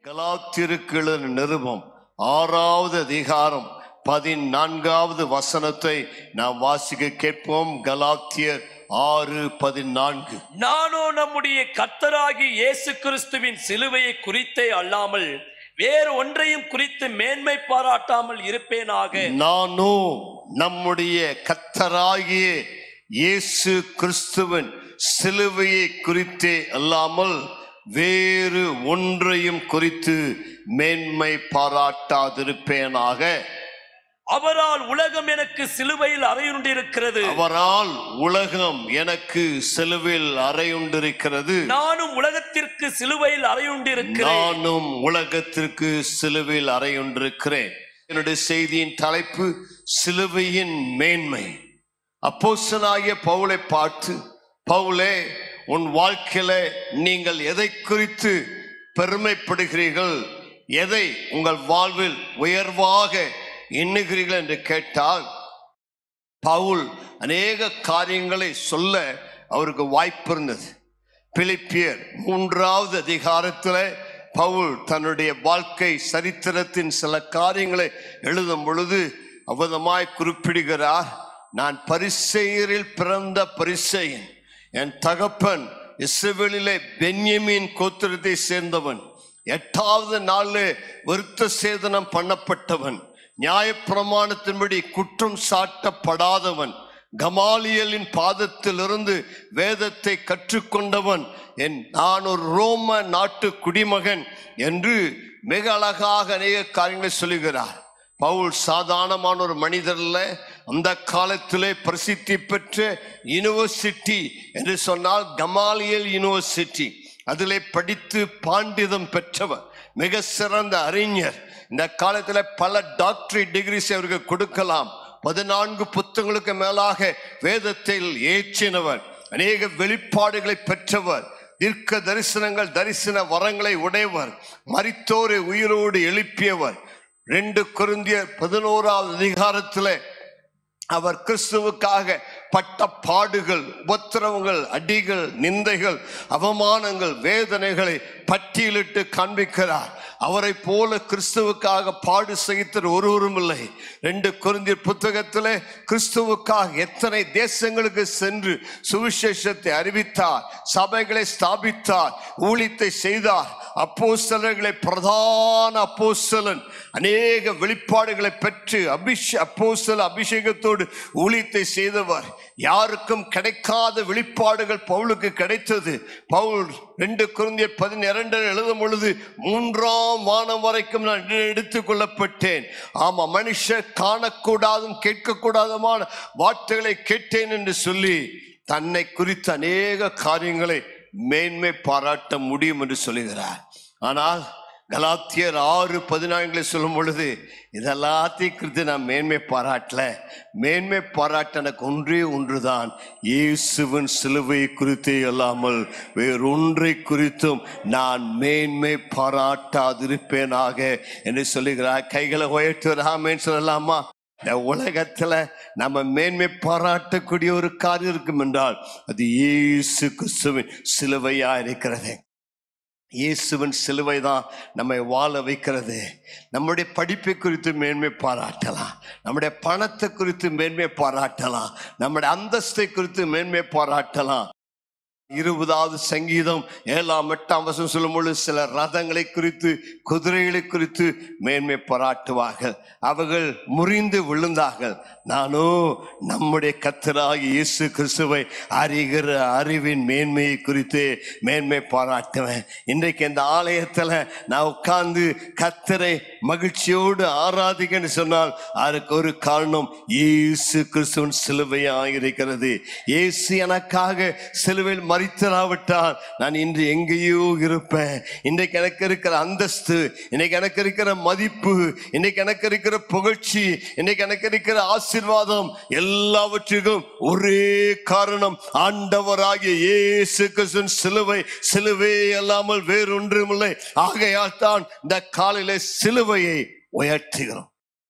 கலாத்திருக்கிற நிருபம் ஆறாவது அதிகாரம் பதினான்காவது வசனத்தை நாம் வாசிக்க கேட்போம் கலாத்தியர் ஆறு பதினான்கு நானோ நம்முடைய கர்த்தராகி இயேசு கிறிஸ்துவின் சிலுவையை குறித்தே அல்லாமல் வேறு ஒன்றையும் குறித்து மேன்மை பாராட்டாமல் இருப்பேனாக நானோ நம்முடைய கத்தராகிய இயேசு கிறிஸ்துவின் சிலுவையை குறித்தே அல்லாமல் வேறு ஒன்றையும் குறித்து மேன்மை பாராட்டாதிருப்பேனாக அவரால் உலகம் எனக்கு சிலுவையில் அறையுண்டிருக்கிறது அவரால் உலகம் எனக்கு சிலுவில் அறையுண்டிருக்கிறது நானும் உலகத்திற்கு சிலுவையில் அறையுண்டிருக்கிறேன் நானும் உலகத்திற்கு சிலுவில் அறையுண்டிருக்கிறேன் என்னுடைய செய்தியின் தலைப்பு சிலுவையின் மேன்மை அப்போஸ்தலனாகிய பவுலை பார்த்து பவுலே உன் வாழ்க்கையில நீங்கள் எதை குறித்து பெருமைப்படுகிறீர்கள் எதை உங்கள் வாழ்வில் உயர்வாக எண்ணுகிறீர்கள் என்று கேட்டால் பவுல் அநேக காரியங்களை சொல்ல அவருக்கு வாய்ப்பு இருந்தது பிலிப்பியர் மூன்றாவது அதிகாரத்தில் பவுல் தன்னுடைய வாழ்க்கை சரித்திரத்தின் சில காரியங்களை எழுதும் பொழுது அவதமாய் குறிப்பிடுகிறார் நான் பரிசெயரில் பிறந்த பரிசெயன் என் தகப்பன் இஸ்ரவேலிலே பென்யமீன் கோத்திரத்தை சேர்ந்தவன் எட்டாவது நாளில் விருத்த சேதனம் பண்ணப்பட்டவன் நியாயப்பிரமாணத்தின்படி குற்றம் சாட்டப்படாதவன் கமாலியலின் பாதத்திலிருந்து வேதத்தை கற்றுக்கொண்டவன் என் நான் ஒரு ரோம நாட்டு குடிமகன் என்று மிக அழகாக அநேக காரியங்களை சொல்லுகிறார் பவுல் சாதாரணமான ஒரு மனிதர் அல்ல அந்த காலத்திலே பிரசித்தி பெற்ற யூனிவர்சிட்டி என்று சொன்னால் கமாலியல் யூனிவர்சிட்டி அதிலே படித்து பாண்டிதம் பெற்றவர் மிக சிறந்த அறிஞர் இந்த காலத்தில் பல டாக்டரேட் டிகிரிஸ் அவருக்கு கொடுக்கலாம் பதினான்கு புத்தகங்களுக்கு மேலாக வேதத்தில் ஏற்றினவர் அநேக வெளிப்பாடுகளை பெற்றவர் தீர்க்க தரிசனங்கள் தரிசன வரங்களை உடையவர் மரித்தோரை உயிரோடு எழுப்பியவர் ரெண்டு குருந்தியர் பதினோராவது அதிகாரத்தில் அவர் கிறிஸ்துவுக்காக பட்ட பாடுகள் உபத்திரவங்கள் அடிகள் நிந்தைகள் அவமானங்கள் வேதனைகளை பட்டியலிட்டு காண்பிக்கிறார் அவரை போல கிறிஸ்துவுக்காக பாடு சகித்தர் ஒருவரும் இல்லை ரெண்டு குருந்தியர் புத்தகத்திலே கிறிஸ்துவுக்காக எத்தனை தேசங்களுக்கு சென்று சுவிசேஷத்தை அறிவித்தார் சபைகளை ஸ்தாபித்தார் ஊழியத்தை செய்தார் அப்போஸ்தலர்களை பிரதான அப்போஸ்தலன் அநேக வெளிப்பாடுகளை பெற்று அபிஷ அப்போஸ்தல அபிஷேகத்தோடு ஊழியத்தை செய்தவர் யாருக்கும் கிடைக்காத வெளிப்பாடுகள் பவுலுக்கு கிடைத்தது பவுல் ரெண்டு குருந்திய பதினிரண்டு எழுதும் பொழுது மூன்றாம் வானம் வரைக்கும் நான் எடுத்துக் கொள்ளப்பட்டேன் ஆமா மனுஷர் காணக்கூடாதும் கேட்கக்கூடாதுமான வார்த்தைகளை கேட்டேன் என்று சொல்லி தன்னை குறித்த அநேக காரியங்களை மேன்மை பாராட்ட முடியும் என்று சொல்லுகிறார் ஆனால் கலாத்தியர் ஆறு பதினான்குல சொல்லும் பொழுது இதெல்லாத்தையும் குறித்து நான் மேன்மை பாராட்டல மேன்மை பாராட்ட எனக்கு ஒன்றே ஒன்றுதான் இயேசுவின் சிலுவை குறித்தே அல்லாமல் வேறொன்றை குறித்தும் நான் மேன்மை பாராட்டாதிருப்பேனாக என்று சொல்லுகிறார் கைகளை உயர்த்துறாமேன்னு சொல்லலாமா இந்த உலகத்துல நம்ம மேன்மை பாராட்டக்கூடிய ஒரு காரியம் இருக்கும் என்றால் அது இயேசு கிறிஸ்துவின் சிலுவையா இருக்கிறது இயேசுவின் சிலுவை தான் நம்மை வாழ வைக்கிறது நம்முடைய படிப்பை குறித்து மேன்மை பாராட்டலாம் நம்முடைய பணத்தை குறித்து மேன்மை பாராட்டலாம் நம்முடைய அந்தஸ்தை குறித்து மேன்மை பாராட்டலாம் இருபதாவது சங்கீதம் ஏழாம் எட்டாம் வசம் சொல்லும் பொழுது சில ரதங்களை குறித்து குதிரைகளை குறித்து மேன்மை பாராட்டுவார்கள் அவர்கள் முறிந்து விழுந்தார்கள் நானோ நம்முடைய கத்தராகி இயேசு கிறிஸ்துவை அறிகிற அறிவின் மேன்மையை குறித்து மேன்மை பாராட்டுவேன் இன்றைக்கு இந்த ஆலயத்தில் நான் உட்கார்ந்து கத்தரை மகிழ்ச்சியோடு ஆராதிக்கன்னு சொன்னால் அதுக்கு ஒரு காரணம் இயேசு கிறிஸ்துவின் சிலுவையாக இருக்கிறது இயேசு எனக்காக சிலுவையில் மறித்தராவிட்டால் நான் இன்று எங்கேயோ இருப்பேன் இன்றைக்கு எனக்கு இருக்கிற அந்தஸ்து இன்னைக்கு எனக்கு இருக்கிற மதிப்பு இன்னைக்கு எனக்கு இருக்கிற புகழ்ச்சி இன்னைக்கு எனக்கு இருக்கிற ஆசீர்வாதம் எல்லாவற்றிற்கும் ஒரே காரணம் ஆண்டவராகிய இயேசு கிறிஸ்துவின் சிலுவை சிலுவை அல்லாமல் வேறொன்றும் இல்லை ஆகையால் தான் இந்த காலையில சிலுவையை உயர்த்துகிறோம்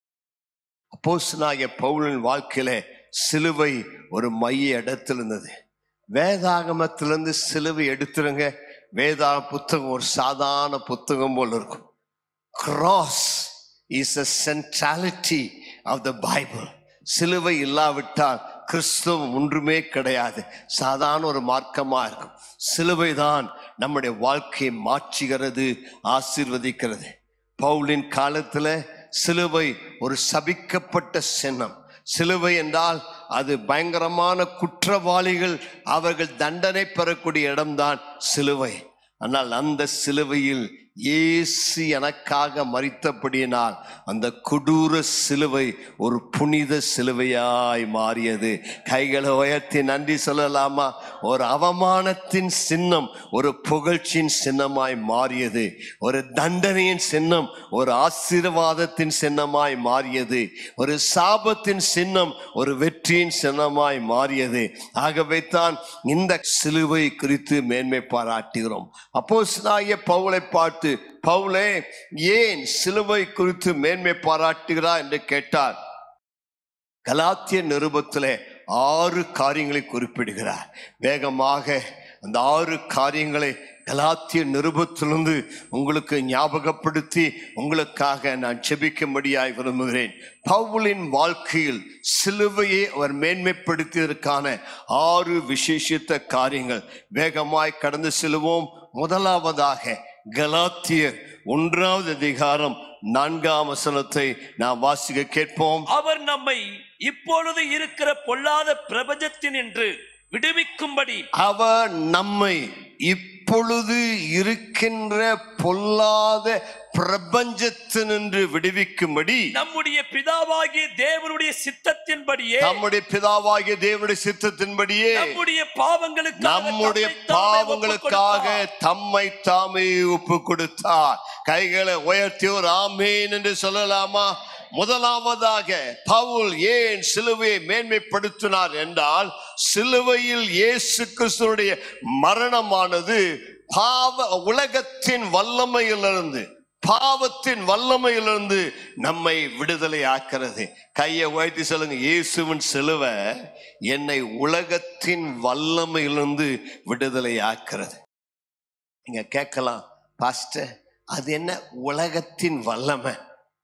அப்போஸ்தலனாகிய பவுலின் வாழ்க்கையில சிலுவை ஒரு மைய இடத்துல இருந்தது வேதாகமத்திலிருந்து சிலுவை எடுத்துருங்க வேதா புத்தகம் ஒரு சாதாரண புத்தகம் போல இருக்கும் cross is a centrality of the Bible சிலுவை இல்லாவிட்டால் கிறிஸ்துவம் ஒன்றுமே கிடையாது சாதாரண ஒரு மார்க்கமா இருக்கும் சிலுவை தான் நம்முடைய வாழ்க்கையை மாற்றுகிறது ஆசீர்வதிக்கிறது பவுலின் காலத்துல சிலுவை ஒரு சபிக்கப்பட்ட சின்னம் சிலுவை என்றால் அது பயங்கரமான குற்றவாளிகள் அவர்கள் தண்டனை பெறக்கூடிய இடம்தான் சிலுவை ஆனால் அந்த சிலுவையில் இயேசு எனக்காக மறித்தபடியினால் அந்த கொடூர சிலுவை ஒரு புனித சிலுவையாய் மாறியது கைகளை உயர்த்தி நன்றி சொல்லலாமா ஒரு அவமானத்தின் சின்னம் ஒரு புகழ்ச்சியின் சின்னமாய் மாறியது ஒரு தண்டனையின் சின்னம் ஒரு ஆசீர்வாதத்தின் சின்னமாய் மாறியது ஒரு சாபத்தின் சின்னம் ஒரு வெற்றியின் சின்னமாய் மாறியது ஆகவே தான் இந்த சிலுவை குறித்து மேன்மை பாராட்டுகிறோம் அப்போ பவுலை பார்த்து பவுலே ஏன் சிலுவை குறித்து மேன்மை பாராட்டுகிறார் என்று கேட்டார் கலாத்திய நிருபத்திலே ஆறு காரியங்களை குறிப்பிடுகிறார் வேகமாக அந்த ஆறு காரியங்களை கலாத்திய நிருபத்திலிருந்து உங்களுக்கு ஞாபகப்படுத்தி உங்களுக்காக நான் செபிக்கும்படியாய் விரும்புகிறேன் பவுலின் வாழ்க்கையில் சிலுவையை அவர் மேன்மைப்படுத்தியதற்கான ஆறு விசேஷித்த காரியங்கள் வேகமாய் கடந்து செல்வோம் முதலாவதாக கலாத்தியர் ஒன்றாவது அதிகாரம் நான்காம் வசனத்தை நாம் வாசிக்க கேட்போம் அவர் நம்மை இப்பொழுது இருக்கிற பொல்லாத பிரபஞ்சத்தினின்று விடுவிக்கும்படி அவர் நம்மை இப்பொழுது இருக்கின்ற பொல்லாத பிரபஞ்சத்தினின்று விடுவிக்கும்படி நம்முடைய பிதாவாகிய தேவனுடைய சித்தத்தின்படியே நம்முடைய பிதாவாகிய தேவனுடைய சித்தத்தின்படியே நம்முடைய பாவங்களுக்காக நம்முடைய தம்மைத் தாமே பாவங்களுக்காக ஒப்புக் தம்மை தாமே ஒப்பு கொடுத்தார் கைகளை உயர்த்தி ஒரு ஆமேன் என்று சொல்லலாமா முதலாவதாக பவுல் ஏன் சிலுவையை மேன்மைப்படுத்தினார் என்றால் சிலுவையில் இயேசு கிறிஸ்துடைய மரணமானது பாவ உலகத்தின் வல்லமையிலிருந்து பாவத்தின் வல்லமையிலிருந்து நம்மை விடுதலை ஆக்கிறது கையை உயர்த்தி சொல்லுங்க இயேசுவின் சிலுவை என்னை உலகத்தின் வல்லமையிலிருந்து விடுதலை ஆக்கிறது நீங்க கேட்கலாம் பாஸ்டர் அது என்ன உலகத்தின் வல்லமை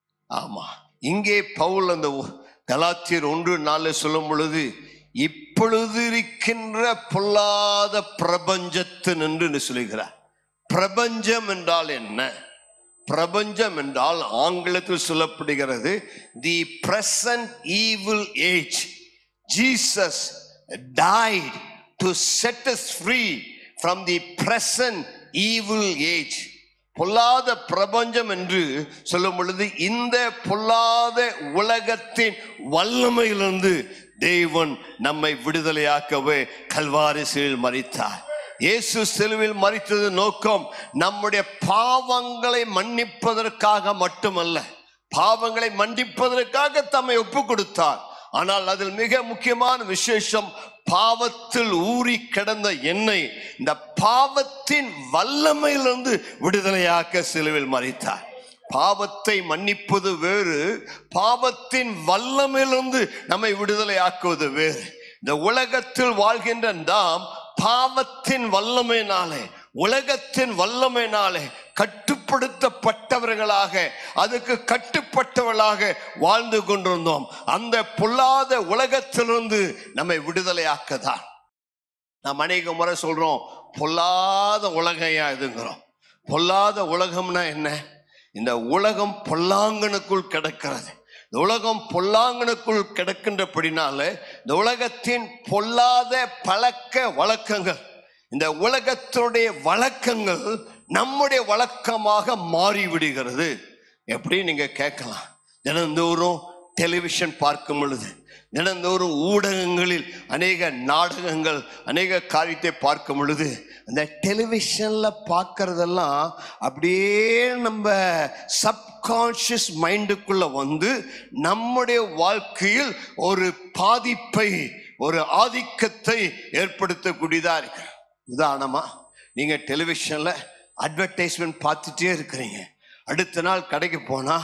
ஆமா இங்கே பவுல் அந்த உ- கலாத்தியர் ஒன்று நாலு சொல்லும் பொழுது இப்பொழுது இருக்கின்ற பொல்லாத பிரபஞ்சத்தின் என்று சொல்லுகிறார் பிரபஞ்சம் என்றால் என்ன பிரபஞ்சம் என்றால் ஆங்கிலத்தில் சொல்லப்படுகிறது the present evil age Jesus died to set us free from the present evil age பொல்லாத பிரபஞ்சம் என்று சொல்லும் பொழுது இந்த பொல்லாத உலகத்தின் வல்லமையிலிருந்து தேவன் நம்மை விடுதலையாக்கவே கல்வாரிசில் மறித்தார் இயேசு சிலுவில் மறித்தது நோக்கம் நம்முடைய பாவங்களை மன்னிப்பதற்காக மட்டுமல்ல பாவங்களை மன்னிப்பதற்காக தம்மை ஒப்பு கொடுத்தார் ஆனால் அதில் மிக முக்கியமான விசேஷம் பாவத்தில் ஊறி கிடந்த என்னை இந்த பாவத்தின் வல்லமையிலிருந்து விடுதலையாக்க சிலுவில் மறித்தார் பாவத்தை மன்னிப்பது வேறு பாவத்தின் வல்லமையிலிருந்து நம்மை விடுதலையாக்குவது வேறு இந்த உலகத்தில் வாழ்கின்ற நாம் பாவத்தின் வல்லமையினாலே உலகத்தின் வல்லமையினாலே கட்டுப்படுத்தப்பட்டவர்களாக அதுக்கு கட்டுப்பட்டவர்களாக வாழ்ந்து கொண்டிருந்தோம் அந்த பொல்லாத உலகத்திலிருந்து நம்மை விடுதலையாக்கதான் நாம் அநேக முறை சொல்றோம் பொல்லாத உலகையா இதுங்கிறோம் பொல்லாத உலகம்னா என்ன இந்த உலகம் பொல்லாங்கனுக்குள் கிடக்கிறது இந்த உலகம் பொல்லாங்கனுக்குள் கிடக்கின்றபடினால இந்த உலகத்தின் பொல்லாத பழக்க வழக்கங்கள் இந்த உலகத்தினுடைய வழக்கங்கள் நம்முடைய வழக்கமாக மாறிவிடுகிறது எப்படி நீங்க கேட்கலாம் தினந்தோறும் டெலிவிஷன் பார்க்கும் பொழுது தினந்தோறும் ஊடகங்களில் அநேக நாடகங்கள் அநேக காரியத்தை பார்க்கும் பொழுது அந்த டெலிவிஷன்ல பார்க்கறதெல்லாம் அப்படியே நம்ம சப்கான்ஷியஸ் மைண்டுக்குள்ள வந்து நம்முடைய வாழ்க்கையில் ஒரு பாதிப்பை ஒரு ஆதிக்கத்தை ஏற்படுத்தக்கூடியதா இருக்கு உதாரணமா நீங்க டெலிவிஷன்ல அட்வர்டைஸ்மெண்ட் பார்த்துட்டே இருக்கிறீங்க அடுத்த நாள் கடைக்கு போனா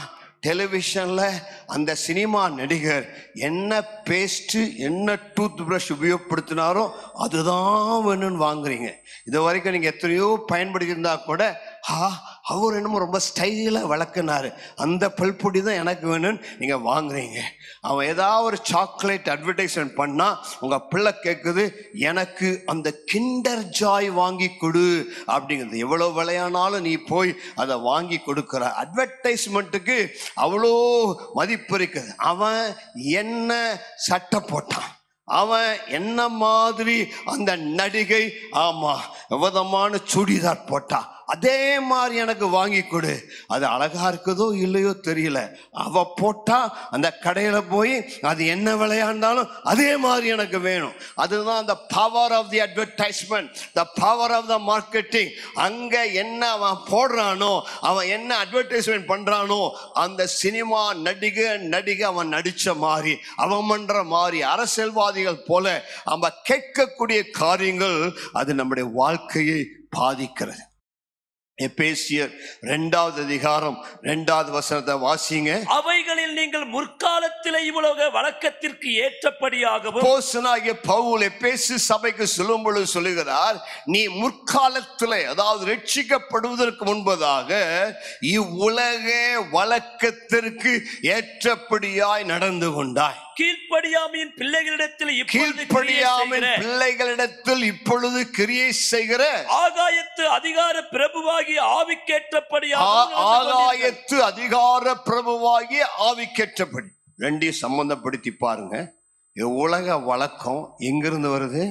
டெலிவிஷன்ல அந்த சினிமா நடிகர் என்ன பேஸ்ட் என்ன டூத் பிரஷ் உபயோகப்படுத்தினாரோ அதுதான் வேணும்னு வாங்குறீங்க இது வரைக்கும் நீங்க எத்தனையோ பயன்படுத்தியிருந்தா கூட ஆ அவர் என்னமோ ரொம்ப ஸ்டைலாக வளர்க்குனாரு அந்த பல்பொடி தான் எனக்கு வேணும்னு நீங்க வாங்குறீங்க அவன் ஏதாவது ஒரு சாக்லேட் அட்வர்டைஸ்மெண்ட் பண்ணா உங்க பிள்ளை கேட்குது எனக்கு அந்த கிண்டர் ஜாய் வாங்கி கொடு அப்படிங்கிறது எவ்வளவு விலையானாலும் நீ போய் அதை வாங்கி கொடுக்குற அட்வர்டைஸ்மெண்ட்டுக்கு அவ்வளோ மதிப்பு இருக்குது அவன் என்ன சட்டை போட்டான் அவன் என்ன மாதிரி அந்த நடிகை ஆமா விதமான சுடிதார் போட்டா அதே மாதிரி எனக்கு வாங்கி கொடு அது அழகா இருக்குதோ இல்லையோ தெரியல அவ போட்டா அந்த கடையில போய் அது என்ன விளையாண்டாலும் அதே மாதிரி எனக்கு வேணும் அதுதான் அந்த power of the advertisement the power of the marketing அங்க என்ன அவன் போடுறானோ அவன் என்ன அட்வர்டைஸ்மெண்ட் பண்றானோ அந்த சினிமா நடிகை நடிகை அவன் நடிச்ச மாதிரி அவன் பண்ற மாதிரி அரசியல்வாதிகள் போல அவன் கேட்கக்கூடிய காரியங்கள் அது நம்முடைய வாழ்க்கையை பாதிக்கிறது எபேசியர் ரெண்டாவது அதிகாரம் ரெண்டாவது வசனத்தை வாசிங்க அவைகளில் நீங்கள் முற்காலத்திலே இவ்வளவு வழக்கத்திற்கு ஏற்றபடியாகவும் போசனாகிய பவுல் எபேசு சபைக்கு சொல்லும் பொழுது சொல்லுகிறார் நீ முற்காலத்திலே அதாவது ரட்சிக்கப்படுவதற்கு முன்பதாக இவ்வுலக வழக்கத்திற்கு ஏற்றபடியாய் நடந்து கொண்டாய் கீழ்ப்படியாமையின் பிள்ளைகளிடத்தில் இப்பொழுது கிரியை கீழ்ப்படியாமல் செய்கிற பிள்ளைகளிடத்தில் இப்பொழுது கிரியை செய்கிற ஆகாயத்து அதிகார பிரபுவாகி ஆவிக்கேற்றபடியாக ஆ- ஆகாயத்து அதிகார பிரபுவாகிய ஆவிக்கேற்றபடி ரெண்டையும் சம்பந்தப்படுத்தி பாருங்க உலக வழக்கம் எங்கிருந்து வருது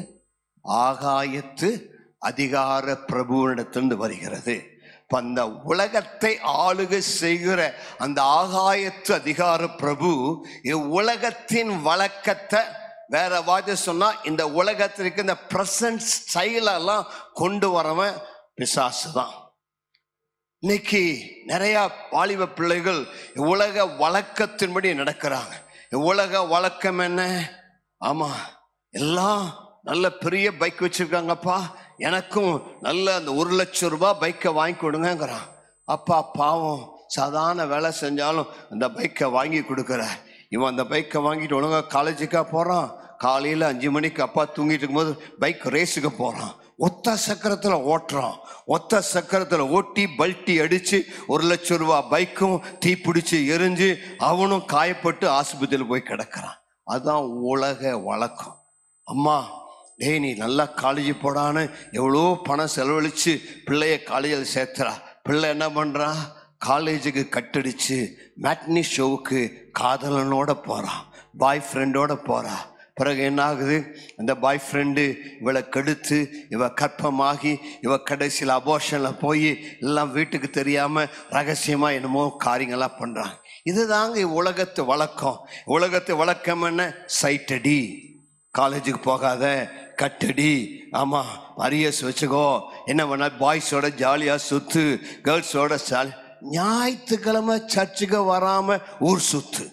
ஆகாயத்து அதிகார பிரபுவிடத்திலிருந்து வருகிறது இப்ப அந்த உலகத்தை ஆளுகை செய்கிற அந்த ஆகாயத்து அதிகார பிரபு இவ்வுலகத்தின் வழக்கத்தை வேற வார்த்தை சொன்னா இந்த உலகத்திற்கு இந்த பிரசன்ட் ஸ்டைலெல்லாம் கொண்டு வரவன் பிசாசு தான் இன்னைக்கு நிறைய வாலிப பிள்ளைகள் உலக வழக்கத்தின்படி நடக்கிறாங்க உலக வழக்கம் என்ன ஆமா எல்லாம் நல்ல பெரிய பைக் வச்சிருக்காங்கப்பா எனக்கும் நல்ல அந்த ஒரு லட்சம் ரூபாய் பைக்கை வாங்கி கொடுங்கங்கிறான் அப்பா பாவம் சாதாரண வேலை செஞ்சாலும் அந்த பைக்கை வாங்கி கொடுக்குறார் இவன் அந்த பைக்கை வாங்கிட்டு ஒழுங்கா காலேஜுக்கா போறான் காலையில் அஞ்சு மணிக்கு அப்பா தூங்கிட்டு இருக்கும்போது பைக் ரேஸுக்கு போறான் ஒத்த சக்கரத்தில் ஓட்டுறான் ஒத்த சக்கரத்தில் ஓட்டி பல்ட்டி அடிச்சு ஒரு லட்சம் ரூபாய் பைக்கும் தீப்பிடிச்சு எரிஞ்சு அவனும் காயப்பட்டு ஆஸ்பத்திரியில் போய் கிடக்கிறான் அதுதான் உலக வழக்கம் அம்மா டேய் நீ நல்லா காலேஜ் போடான்னு எவ்வளோ பணம் செலவழிச்சு பிள்ளைய காலேஜில் சேர்த்துறா பிள்ளை என்ன பண்ணுறான் காலேஜுக்கு கட்டடிச்சு மேட்னி ஷோவுக்கு காதலனோட போகிறான் பாய் ஃப்ரெண்டோட போகிறா பிறகு என்ன ஆகுது அந்த பாய் ஃப்ரெண்டு இவளை கெடுத்து இவ கற்பமாகி இவ கடைசியில் அபோஷனில் போய் எல்லாம் வீட்டுக்கு தெரியாமல் ரகசியமாக என்னமோ காரியங்கள்லாம் பண்ணுறாங்க இதுதாங்க உலகத்து வழக்கம் உலகத்து வழக்கம் என்ன சைட்டடி காலேஜுக்கு போகாத கட்டடி ஆமாம் அரியஸ் வச்சுக்கோ என்ன பண்ண பாய்ஸோட ஜாலியாக சுத்து கேர்ள்ஸோட ஜாலி ஞாயிற்றுக்கிழமை சர்ச்சுக்கு வராமல் ஊர் சுத்து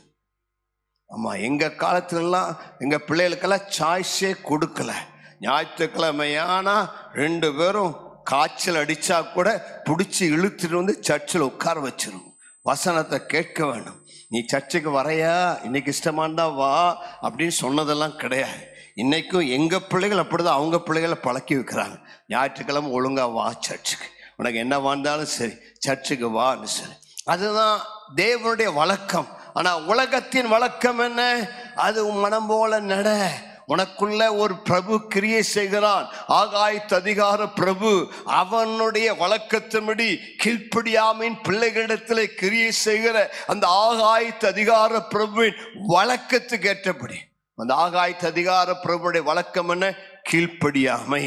ஆமா எங்க காலத்துலலாம் எங்க பிள்ளைகளுக்கெல்லாம் சாய்ஸே கொடுக்கல ஞாயிற்றுக்கிழமையானா ரெண்டு பேரும் காய்ச்சல் அடிச்சா கூட பிடிச்சி இழுத்துட்டு வந்து சர்ச்சில் உட்கார வச்சிரும் வசனத்தை கேட்க வேணும் நீ சர்ச்சுக்கு வரையா இன்னைக்கு இஷ்டமாண்டா வா அப்படின்னு சொன்னதெல்லாம் கிடையாது இன்னைக்கும் எங்க பிள்ளைகள் அப்படிதான் அவங்க பிள்ளைகளை பழக்கி வைக்கிறாங்க ஞாயிற்றுக்கிழமை ஒழுங்கா வா சர்ச்சுக்கு உனக்கு என்ன வாழ்ந்தாலும் சரி சர்ச்சுக்கு வான்னு சரி அதுதான் தேவனுடைய வழக்கம் ஆனா உலகத்தின் வழக்கம் என்ன அது உன் மனம் போல நட உனக்குள்ள ஒரு பிரபு கிரியை செய்கிறான் ஆகாயத்து அதிகார பிரபு அவனுடைய வழக்கத்தின்படி கீழ்ப்படியாமின் பிள்ளைகளிடத்தில் கிரியை செய்கிற அந்த ஆகாயத்து அதிகார பிரபுவின் வழக்கத்துக்கு ஏற்றபடி அந்த ஆகாயத்து அதிகார பிரபுடைய வழக்கம் என்ன கீழ்ப்படியாமை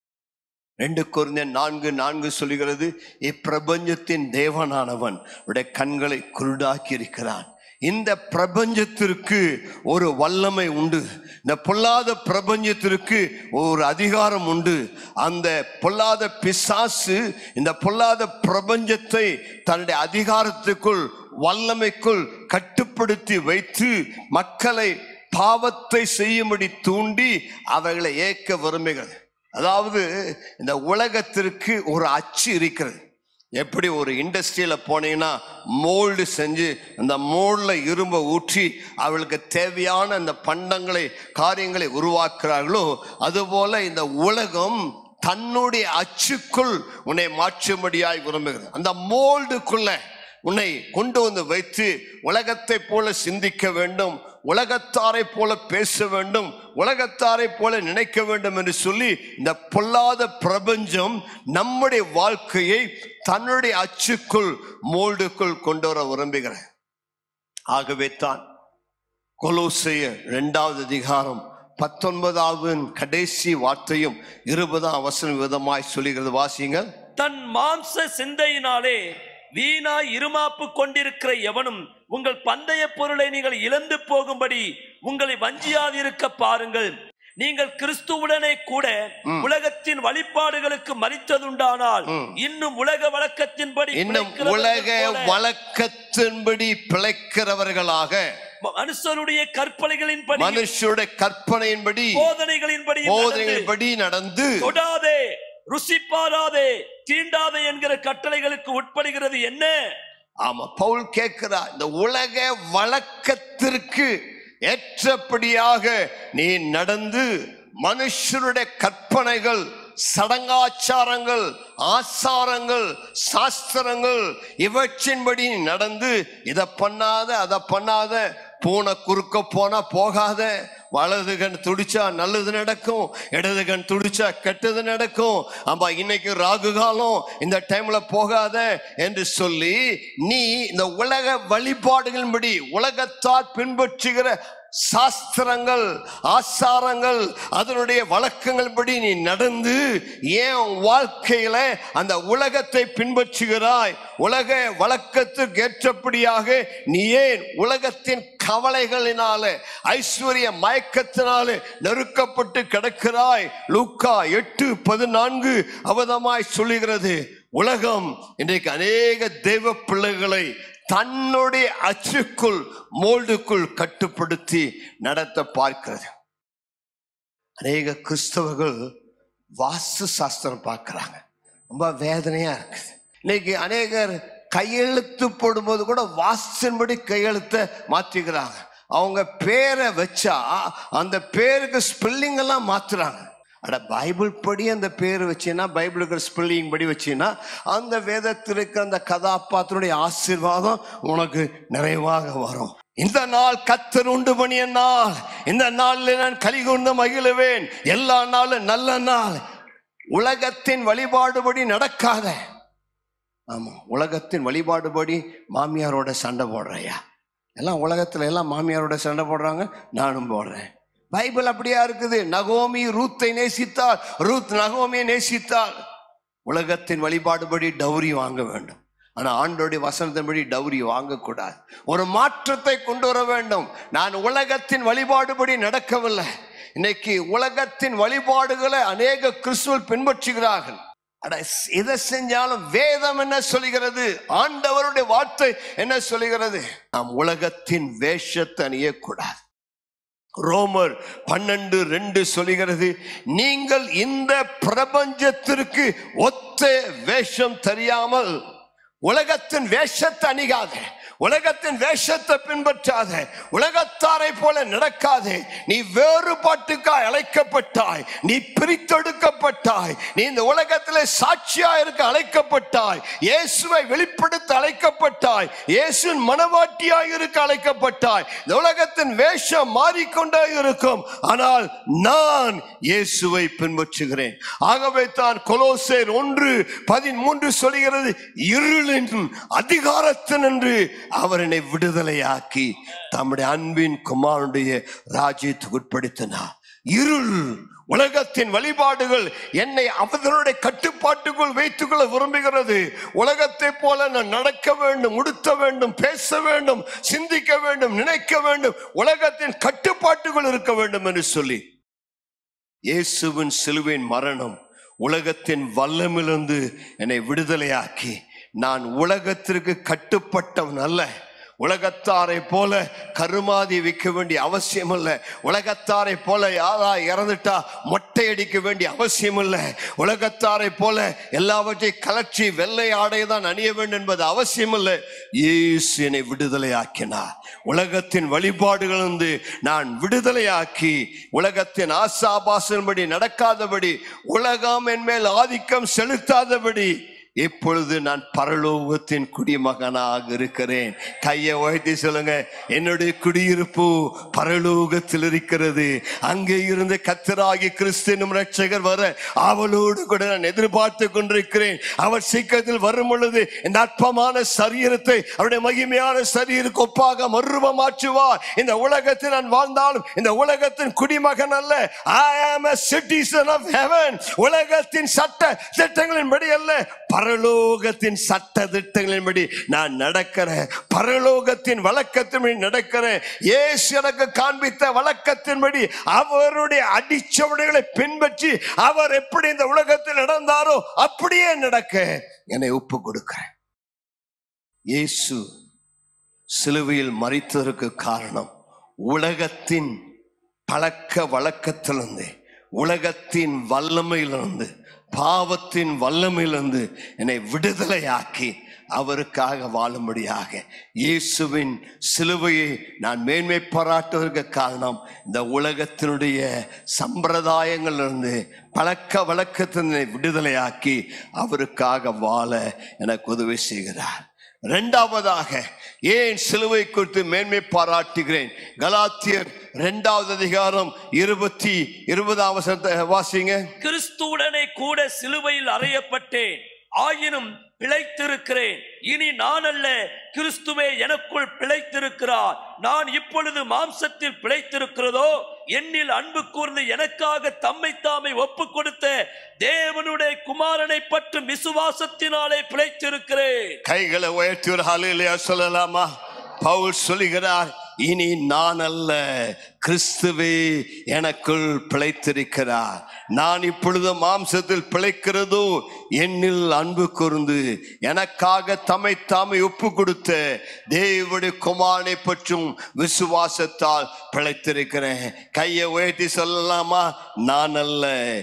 ரெண்டு குருந்தன் நான்கு நான்கு சொல்லுகிறது இப்பிரபஞ்சத்தின் தேவனானவன் உடைய கண்களை குருடாக்கி இருக்கிறான் இந்த பிரபஞ்சத்திற்கு ஒரு வல்லமை உண்டு இந்த பொல்லாத பிரபஞ்சத்திற்கு ஒரு அதிகாரம் உண்டு அந்த பொல்லாத பிசாசு இந்த பொல்லாத பிரபஞ்சத்தை தன்னுடைய அதிகாரத்துக்குள் வல்லமைக்குள் கட்டுப்படுத்தி வைத்து மக்களை பாவத்தை செய்யும்படி தூண்டி அவர்களை ஏக்க விரும்புகிறது அதாவது இந்த உலகத்திற்கு ஒரு அச்சு இருக்கிறது எப்படி ஒரு இண்டஸ்ட்ரியில போனீங்கன்னா மோல்டு செஞ்சு அந்த மோல்டில் இரும்பை ஊற்றி அவளுக்கு தேவையான அந்த பண்டங்களை காரியங்களை உருவாக்குறார்களோ அதுபோல இந்த உலகம் தன்னுடைய அச்சுக்குள் உன்னை மாற்றும்படியாய் விரும்புகிறது அந்த மோல்டுக்குள்ள உன்னை கொண்டு வந்து வைத்து உலகத்தை போல சிந்திக்க வேண்டும் உலகத்தாரை போல பேச வேண்டும் உலகத்தாரை போல நினைக்க வேண்டும் என்று சொல்லி இந்த பொல்லாத பிரபஞ்சம் நம்முடைய வாழ்க்கையை தன்னுடைய அச்சுக்குள் மோல்டுக்குள் கொண்டு வர விரும்புகிறேன் ஆகவே தான் கொலோசைய இரண்டாவது அதிகாரம் பத்தொன்பதாவது கடைசி வார்த்தையும் இருபதாம் வசனம் விதமாய் சொல்லுகிறது வாசியுங்கள் தன் மாம்ச சிந்தையினாலே வீணாய் இருமாப்பு கொண்டிருக்கிற எவனும் உங்கள் பந்தய பொருளை நீங்கள் இழந்து போகும்படி உங்களை வஞ்சியாதிருக்க பாருங்கள் நீங்கள் கிறிஸ்துவுடனே கூட உலகத்தின் வழிபாடுகளுக்கு மறித்ததுண்டானால் இன்னும் உலக வழக்கத்தின்படி இன்னும் பிழைக்கிறவர்கள் உலக போல வழக்கத்தின்படி பிழைக்கிறவர்களாக மனுஷருடைய கற்பனைகளின்படி மனுஷருடைய கற்பனையின்படி போதனைகளின்படி நடந்து போதனைகளின்படி நடந்து தொடாதே ருசி பாராதே தீண்டாதே என்கிற கட்டளைகளுக்கு உட்படுகிறது என்ன ஆமா பவுல் கேட்கிறா இந்த உலக வழக்கத்திற்கு ஏற்றபடியாக நீ நடந்து மனுஷருடைய கற்பனைகள் சடங்காச்சாரங்கள் ஆசாரங்கள் சாஸ்திரங்கள் இவற்றின்படி நீ நடந்து இதை பண்ணாத அதை பண்ணாத பூனை குறுக்க போனா போகாத வலது கண் துடிச்சா நல்லது நடக்கும் இடது கண் துடிச்சா கெட்டது நடக்கும் ஆமா இன்னைக்கு ராகு காலம் இந்த டைம்ல போகாத என்று சொல்லி நீ இந்த உலக வழிபாடுகளின்படி உலகத்தால் பின்பற்றுகிற சாஸ்திரங்கள் ஆசாரங்கள் அதனுடைய வழக்கங்கள்படி நீ நடந்து ஏன் உன் வாழ்க்கையில அந்த உலகத்தை பின்பற்றுகிறாய் உலக வழக்கத்துக்கு ஏற்றபடியாக நீ ஏன் உலகத்தின் கவலைகளினால ஐஸ்வர்ய மயக்கத்தினால நெருக்கப்பட்டு கிடக்கிறாய் லூக்கா எட்டு பதினான்கு அவதமாய் சொல்லுகிறது உலகம் இன்றைக்கு அநேக தெய்வ பிள்ளைகளை தன்னுடைய அச்சுக்குள் மோல்டுக்குள் கட்டுப்படுத்தி நடத்த பார்க்கிறது அநேக கிறிஸ்தவர்கள் வாஸ்து சாஸ்திரம் பார்க்கறாங்க ரொம்ப வேதனையா இருக்குது இன்னைக்கு அநேகர் கையெழுத்து போடும்போது கூட வாஸ்தின்படி கையெழுத்தை மாத்திக்கிறாங்க அவங்க பேரை வச்சா அந்த பேருக்கு ஸ்பெல்லிங் எல்லாம் மாத்துறாங்க அட பைபிள் படி அந்த பேர் வச்சீங்கன்னா பைபிளுக்கு ஸ்பெல்லிங் படி வச்சீங்கன்னா அந்த வேதத்தில் இருக்கிற அந்த கதாபாத்திரனுடைய ஆசீர்வாதம் உனக்கு நிறைவாக வரும் இந்த நாள் கத்தர் உண்டு பண்ணிய நாள் இந்த நாளில் நான் கலிகொண்டு மகிழுவேன் எல்லா நாளும் நல்ல நாள் உலகத்தின் வழிபாடுபடி நடக்காத ஆமா உலகத்தின் வழிபாடுபடி மாமியாரோட சண்டை போடுறையா எல்லாம் உலகத்துல எல்லாம் மாமியாரோட சண்டை போடுறாங்க நானும் போடுறேன் பைபிள் அப்படியா இருக்குது நகோமி ரூத்தை நேசித்தாள் ரூத் நகோமியை நேசித்தாள் உலகத்தின் வழிபாடுபடி டௌரி வாங்க வேண்டும் ஆனா ஆண்டோடைய வசனத்தின்படி டௌரி வாங்கக்கூடாது ஒரு மாற்றத்தை கொண்டு வர வேண்டும் நான் உலகத்தின் வழிபாடுபடி நடக்கவில்லை இன்னைக்கு உலகத்தின் வழிபாடுகளை அநேக கிறிஸ்துவல் பின்பற்றுகிறார்கள் அட எதை செஞ்சாலும் வேதம் என்ன சொல்லுகிறது ஆண்டவருடைய வார்த்தை என்ன சொல்லுகிறது நாம் உலகத்தின் வேஷத்தை அணியக்கூடாது ரோமர் பன்னெண்டு ரெண்டு சொல்லுகிறது நீங்கள் இந்த பிரபஞ்சத்திற்கு ஒத்த வேஷம் தெரியாமல் உலகத்தின் வேஷத்தை அணிகாதே உலகத்தின் வேஷத்தை பின்பற்றாத உலகத்தாரை போல நடக்காதே நீ வேறுபாட்டுக்காய் அழைக்கப்பட்டாய் நீ பிரித்தெடுக்கப்பட்டாய் நீ இந்த உலகத்திலே சாட்சியா இருக்க அழைக்கப்பட்டாய் இயேசுவை வெளிப்படுத்த அழைக்கப்பட்டாய் இயேசுவின் மனவாட்டியாய் இருக்க அழைக்கப்பட்டாய் இந்த உலகத்தின் வேஷம் மாறிக்கொண்டே இருக்கும் ஆனால் நான் இயேசுவை பின்பற்றுகிறேன் ஆகவே தான் கொலோசேர் ஒன்று பதிமூன்று சொல்கிறது இருளின் அதிகாரத்தினின்று அவர் என்னை விடுதலையாக்கி தம்முடைய அன்பின் குமாரனுடைய ராஜ்யத்துக்கு உட்படுத்தினார் இருள் உலகத்தின் வழிபாடுகள் என்னை அவர்களுடைய கட்டுப்பாட்டுக்குள் வைத்துக்கொள்ள விரும்புகிறது உலகத்தை போல நான் நடக்க வேண்டும் உடுத்த வேண்டும் பேச வேண்டும் சிந்திக்க வேண்டும் நினைக்க வேண்டும் உலகத்தின் கட்டுப்பாட்டுக்குள் இருக்க வேண்டும் என்று சொல்லி இயேசுவின் சிலுவின் மரணம் உலகத்தின் வல்லமிலிருந்து என்னை விடுதலையாக்கி நான் உலகத்திற்கு கட்டுப்பட்டவன் அல்ல உலகத்தாரை போல கருமாதி விற்க வேண்டிய அவசியம் இல்லை உலகத்தாரை போல யாரா இறந்துட்டா மொட்டை அடிக்க வேண்டிய அவசியம் இல்லை உலகத்தாரை போல எல்லாவற்றையும் கலற்றி வெள்ளை ஆடை தான் அணிய வேண்டும் என்பது அவசியம் இல்லை இயேசு என்னை விடுதலையாக்கினார் உலகத்தின் வழிபாடுகளிலிருந்து நான் விடுதலையாக்கி உலகத்தின் ஆசாபாசன்படி நடக்காதபடி உலகம் என் மேல் ஆதிக்கம் செலுத்தாதபடி இப்பொழுது நான் பரலோகத்தின் குடிமகனாக இருக்கிறேன் கையை உயர்த்தி சொல்லுங்க என்னுடைய குடியிருப்பு பரலோகத்தில் இருக்கிறது அங்கே இருந்து கத்தராகி கிறிஸ்தினும் ரட்சகர் வர அவளோடு கூட நான் எதிர்பார்த்து கொண்டிருக்கிறேன் அவர் சீக்கிரத்தில் வரும் பொழுது இந்த அற்பமான சரீரத்தை அவருடைய மகிமையான சரீருக்கு ஒப்பாக மறுரூபமாற்றுவார் இந்த உலகத்தில் நான் வாழ்ந்தாலும் இந்த உலகத்தின் குடிமகன் அல்ல ஐ ஆம் a citizen of heaven உலகத்தின் சட்ட திட்டங்களின்படி அல்ல பரலோகத்தின் சட்ட திட்டங்களின்படி நான் நடக்கிறேன் பரலோகத்தின் வழக்கத்தின்படி நடக்கிறேன் இயேசு எனக்கு காண்பித்த வழக்கத்தின்படி அவருடைய அடிச்சவடைகளை பின்பற்றி அவர் எப்படி இந்த உலகத்தில் நடந்தாரோ அப்படியே நடக்க என்னை ஒப்பு கொடுக்கிறேன் இயேசு சிலுவையில் மறித்ததற்கு காரணம் உலகத்தின் பழக்க வழக்கத்திலிருந்து உலகத்தின் வல்லமையிலிருந்து பாவத்தின் வல்லமையிலிருந்து என்னை விடுதலையாக்கி அவருக்காக வாழும்படியாக இயேசுவின் சிலுவையை நான் மேன்மை பாராட்டுவதற்கு காரணம் இந்த உலகத்தினுடைய சம்பிரதாயங்களிலிருந்து பழக்க வழக்கத்தினை விடுதலையாக்கி அவருக்காக வாழ எனக்கு உதவி செய்கிறார் இரண்டாவதாக ஏன் சிலுவை குறித்து மேன்மை பாராட்டுகிறேன் கலாத்தியர் இரண்டாவது அதிகாரம் இருபத்தி இருபதாம் வசனத்தை வாசிங்க கிறிஸ்துவுடனே கூட சிலுவையில் அறையப்பட்டேன் ஆயினும் பிழைத்திருக்கிறேன் இனி நான் அல்ல கிறிஸ்துவே எனக்குள் பிழைத்திருக்கிறார் நான் இப்பொழுது மாம்சத்தில் பிழைத்திருக்கிறதோ என்னில் அன்பு கூர்ந்து எனக்காக தம்மை தாமை ஒப்பு கொடுத்த தேவனுடைய குமாரனை பற்றும் விசுவாசத்தினாலே பிழைத்திருக்கிறேன் கைகளை உயர்த்தி ஒரு ஹalleluya சொல்லலாமா பவுல் சொல்லுகிறார் இனி நான் அல்ல கிறிஸ்துவே எனக்குள் பிழைத்திருக்கிறார் நான் இப்பொழுது மாம்சத்தில் பிழைக்கிறதோ என்னில் அன்பு கூர்ந்து எனக்காக தம்மை தாமை ஒப்பு கொடுத்த தேவனுடைய குமாரனை பற்றும் விசுவாசத்தால் பிழைத்திருக்கிறேன் கையை உயர்த்தி சொல்லலாமா நான் அல்ல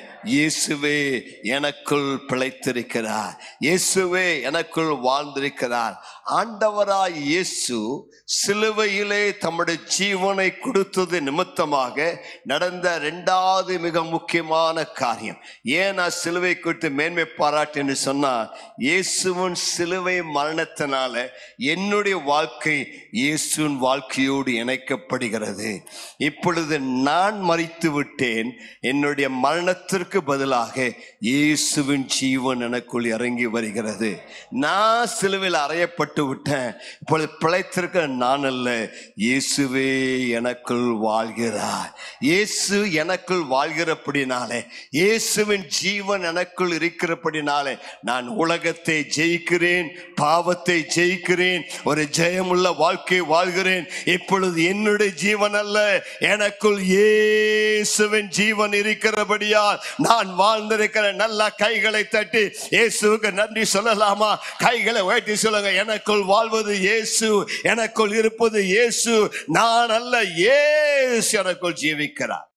இயேசுவே எனக்குள் பிழைத்திருக்கிறார் இயேசுவே எனக்குள் வாழ்ந்திருக்கிறார் ஆண்டவராய் இயேசு சிலுவையிலே தம்முடைய ஜீவனை கொடுத்தது நிமித்தமாக நடந்த இரண்டாவது மிக முக்கியமான காரியம் ஏன் நான் சிலுவை குறித்து மேன்மை பாராட்டுன்னு சொன்னா இயேசுவின் சிலுவை மரணத்தினால என்னுடைய வாழ்க்கை இயேசுவின் வாழ்க்கையோடு இணைக்கப்படுகிறது இப்பொழுது நான் மறித்து விட்டேன் என்னுடைய மரணத்திற்கு பதிலாக இயேசுவின் ஜீவன் எனக்குள் இறங்கி வருகிறது நான் சிலுவையில் அறையப்பட்டு விட்டேன் இப்பொழுது பிழைத்திருக்கிற நான் அல்ல இயேசுவே எனக்குள் வாழ்கிறார் இயேசு எனக்குள் வாழ்கிறபடினாலே இயேசுவின் ஜீவன் எனக்குள் இருக்கிறபடினாலே நான் உலகத்தை ஜெயிக்கிறேன் பாவத்தை ஜெயிக்கிறேன் ஒரு ஜெயமுள்ள வாழ்க்கை வாழ்கிறேன் இப்பொழுது என்னுடைய ஜீவன் அல்ல எனக்குள் இயேசுவின் ஜீவன் இருக்கிறபடியால் நான் வாழ்ந்திருக்கிற நல்ல கைகளை தட்டி இயேசுவுக்கு நன்றி சொல்லலாமா கைகளை உயர்த்தி சொல்லுங்க எனக்குள் வாழ்வது இயேசு எனக்குள் இருப்பது இயேசு நான் அல்ல இயேசு எனக்குள் ஜீவிக்கிறார்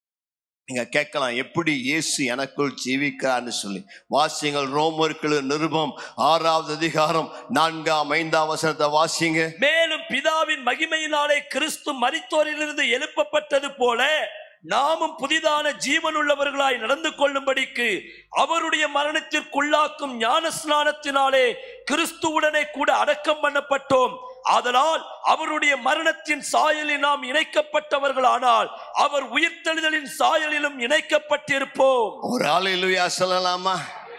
நீங்க கேட்கலாம் எப்படி இயேசு எனக்குள் ஜீவிக்கிறார்னு சொல்லி வாசியங்கள் ரோமர்கள் நிருபம் ஆறாவது அதிகாரம் நான்காம் ஐந்தாம் வசனத்தை வாசிங்க மேலும் பிதாவின் மகிமையினாலே கிறிஸ்து மரித்தோரிலிருந்து எழுப்பப்பட்டது போல நாமும் புதிதான ஜீவனுள்ளவர்களாய் நடந்து கொள்ளும்படிக்கு அவருடைய மரணத்திற்குள்ளாக்கும் ஞான ஸ்நானத்தினாலே கிறிஸ்துவுடனே கூட அடக்கம் பண்ணப்பட்டோம் ஆதலால் அவருடைய மரணத்தின் சாயலில் நாம் இணைக்கப்பட்டவர்களானால் அவர் உயிர்த்தெழுதலின் சாயலிலும் இணைக்கப்பட்டிருப்போம் ஒரு ஆளிலுயா சொல்லலாமா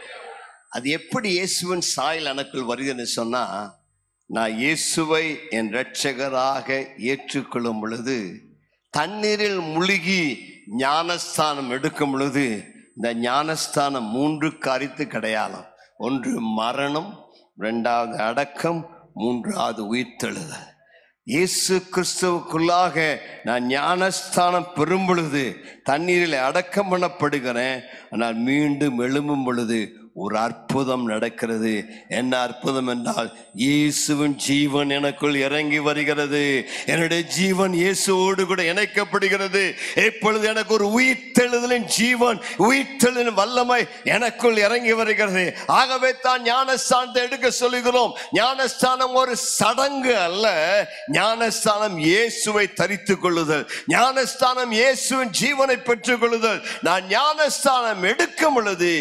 அது எப்படி இயேசுவின் சாயல் எனக்குள் வருதுன்னு சொன்னா நான் இயேசுவை என் இரட்சகராக ஏற்றுக்கொள்ளும் பொழுது தண்ணீரில் முழுகி ஞானஸ்தானம் எடுக்கும் பொழுது இந்த ஞானஸ்தானம் மூன்று காரியத்து கிடையாலாம் ஒன்று மரணம் இரண்டாவது அடக்கம் மூன்றாவது உயிர்த்தெழுதல் இயேசு கிறிஸ்துவுக்குள்ளாக நான் ஞானஸ்தானம் பெறும் பொழுது தண்ணீரில் அடக்கம் பண்ணப்படுகிறேன் ஆனால் மீண்டும் எழும்பும் பொழுது ஒரு அற்புதம் நடக்கிறது என்ன அற்புதம் என்றால் இயேசுவின் ஜீவன் எனக்குள் இறங்கி வருகிறது என்னுடைய ஜீவன் இயேசுவோடு கூட இணைக்கப்படுகிறது இப்பொழுது எனக்கு ஒரு உயிர்த்தெழுதலின் ஜீவன் உயிர்த்தெழுதலின் வல்லமை எனக்குள் இறங்கி வருகிறது ஆகவே தான் ஞானஸ்தானத்தை எடுக்க சொல்லுகிறோம் ஞானஸ்தானம் ஒரு சடங்கு அல்ல ஞானஸ்தானம் இயேசுவை தரித்துக் கொள்ளுதல் ஞானஸ்தானம் இயேசுவின் ஜீவனை பெற்றுக் கொள்ளுதல் நான் ஞானஸ்தானம் எடுக்கும் பொழுது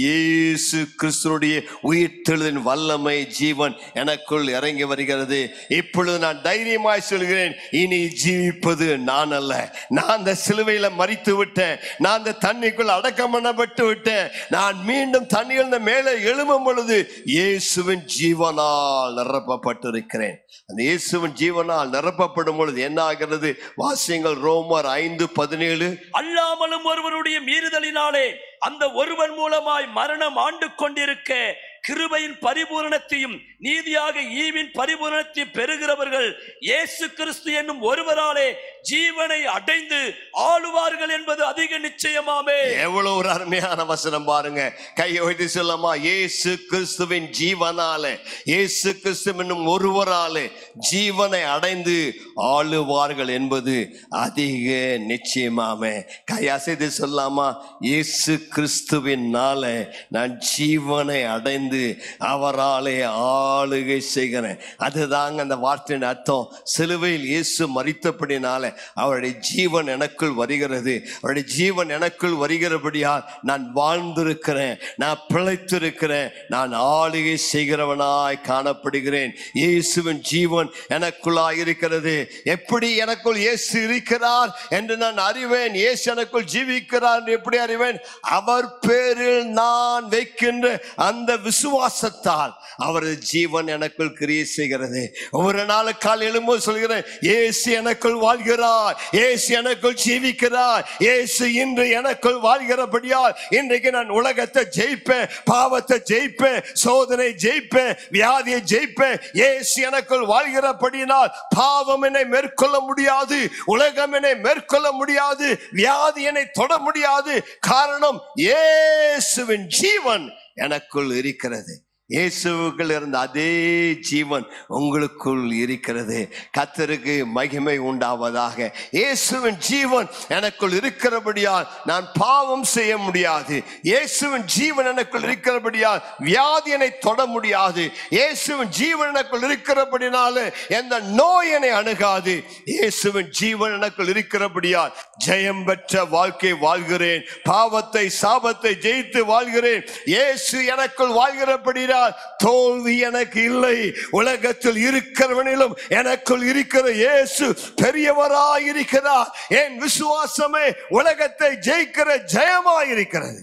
இயேசு கிறிஸ்துனுடைய உயிர்த்தெழுதின் வல்லமை ஜீவன் எனக்குள் இறங்கி வருகிறது இப்பொழுது நான் தைரியமாய் சொல்கிறேன் இனி ஜீவிப்பது நான் அல்ல நான் அந்த சிலுவையில மறித்து விட்டேன் நான் அந்த தண்ணிக்குள் அடக்கம் பண்ணப்பட்டு விட்டேன் நான் மீண்டும் தண்ணியில் மேலே எழும்பும் பொழுது இயேசுவின் ஜீவனால் நிரப்பப்பட்டிருக்கிறேன் அந்த இயேசுவின் ஜீவனால் நிரப்பப்படும் பொழுது என்ன ஆகிறது வாசியங்கள் ரோமர் ஐந்து பதினேழு அல்லாமலும் ஒருவருடைய மீறுதலினாலே அந்த ஒருவன் மூலமாய் மரணம் ஆண்டு கொண்டிருக்க கிருபையின் பரிபூரணத்தையும் நீதியாக ஈவின் பரிபூரணத்தையும் பெறுகிறவர்கள் இயேசு கிறிஸ்து என்னும் ஒருவராலே ஜீவனை அடைந்து ஆளுவார்கள் என்பது அதிக நிச்சயமாமே எவ்வளவு ஒரு அருமையான வசனம் பாருங்க கையை வைத்து சொல்லமா இயேசு கிறிஸ்துவின் ஜீவனாலே இயேசு கிறிஸ்து என்னும் ஒருவராலே ஜீவனை அடைந்து ஆளுவார்கள் என்பது அதிக நிச்சயமாமே கை அசைத்து சொல்லாமா இயேசு கிறிஸ்துவினால நான் ஜீவனை அடைந்து அவராலே ஆளுகை செய்கிறேன் அதுதாங்க அந்த வார்த்தையின் அர்த்தம் சிலுவையில் இயேசு மறித்தபடினால அவருடைய ஜீவன் எனக்குள் வருகிறது அவருடைய ஜீவன் எனக்குள் வருகிறபடியால் நான் வாழ்ந்திருக்கிறேன் நான் பிழைத்திருக்கிறேன் நான் ஆளுகை செய்கிறவனாய் காணப்படுகிறேன் இயேசுவின் ஜீவன் எனக்குள்ளாய் இருக்கிறது எப்படி எனக்குள் இயேசு இருக்கிறார் என்று நான் அறிவேன் இயேசு எனக்குள் ஜீவிக்கிறார் என்று எப்படி அறிவேன் அவர் பேரில் நான் வைக்கின்ற அந்த விசுவாசத்தால் அவரது ஜீவன் எனக்குள் கிரியை செய்கிறது ஒவ்வொரு நாள் கால் எழும்போது சொல்கிறேன் இயேசு எனக்குள் வாழ்கிறார் இயேசு எனக்குள் ஜீவிக்கிறார் இயேசு இன்று எனக்குள் வாழ்கிறபடியால் இன்றைக்கு நான் உலகத்தை ஜெயிப்பேன் பாவத்தை ஜெயிப்பேன் சோதனை ஜெயிப்பேன் வியாதியை ஜெயிப்பேன் இயேசு எனக்குள் வாழ்கிறபடியினால் பாவம் என்னை மேற்கொள்ள முடியாது உலகம் என்னை மேற்கொள்ள முடியாது வியாதி என்னை தொட முடியாது காரணம் இயேசுவின் ஜீவன் எனக்குள் இருக்கிறது இயேசுவுக்குள் இருந்த அதே ஜீவன் உங்களுக்குள் இருக்கிறது கத்தருக்கு மகிமை உண்டாவதாக இயேசுவின் ஜீவன் எனக்குள் இருக்கிறபடியால் நான் பாவம் செய்ய முடியாது இயேசுவின் ஜீவன் எனக்குள் இருக்கிறபடியால் வியாதியனை தொட முடியாது இயேசுவின் ஜீவன் எனக்குள் இருக்கிறபடினால எந்த நோய் என்னை அணுகாது இயேசுவின் ஜீவன் எனக்குள் இருக்கிறபடியால் ஜெயம் பெற்ற வாழ்க்கை வாழ்கிறேன் பாவத்தை சாபத்தை ஜெயித்து வாழ்கிறேன் இயேசு எனக்குள் வாழ்கிறபடியால் தோல்வி எனக்கு இல்லை உலகத்தில் இருக்கிறவனிலும் எனக்குள் இருக்கிற இயேசு பெரியவராய் இருக்கிறார் என் விசுவாசமே உலகத்தை ஜெயிக்கிற ஜெயமாய் இருக்கிறது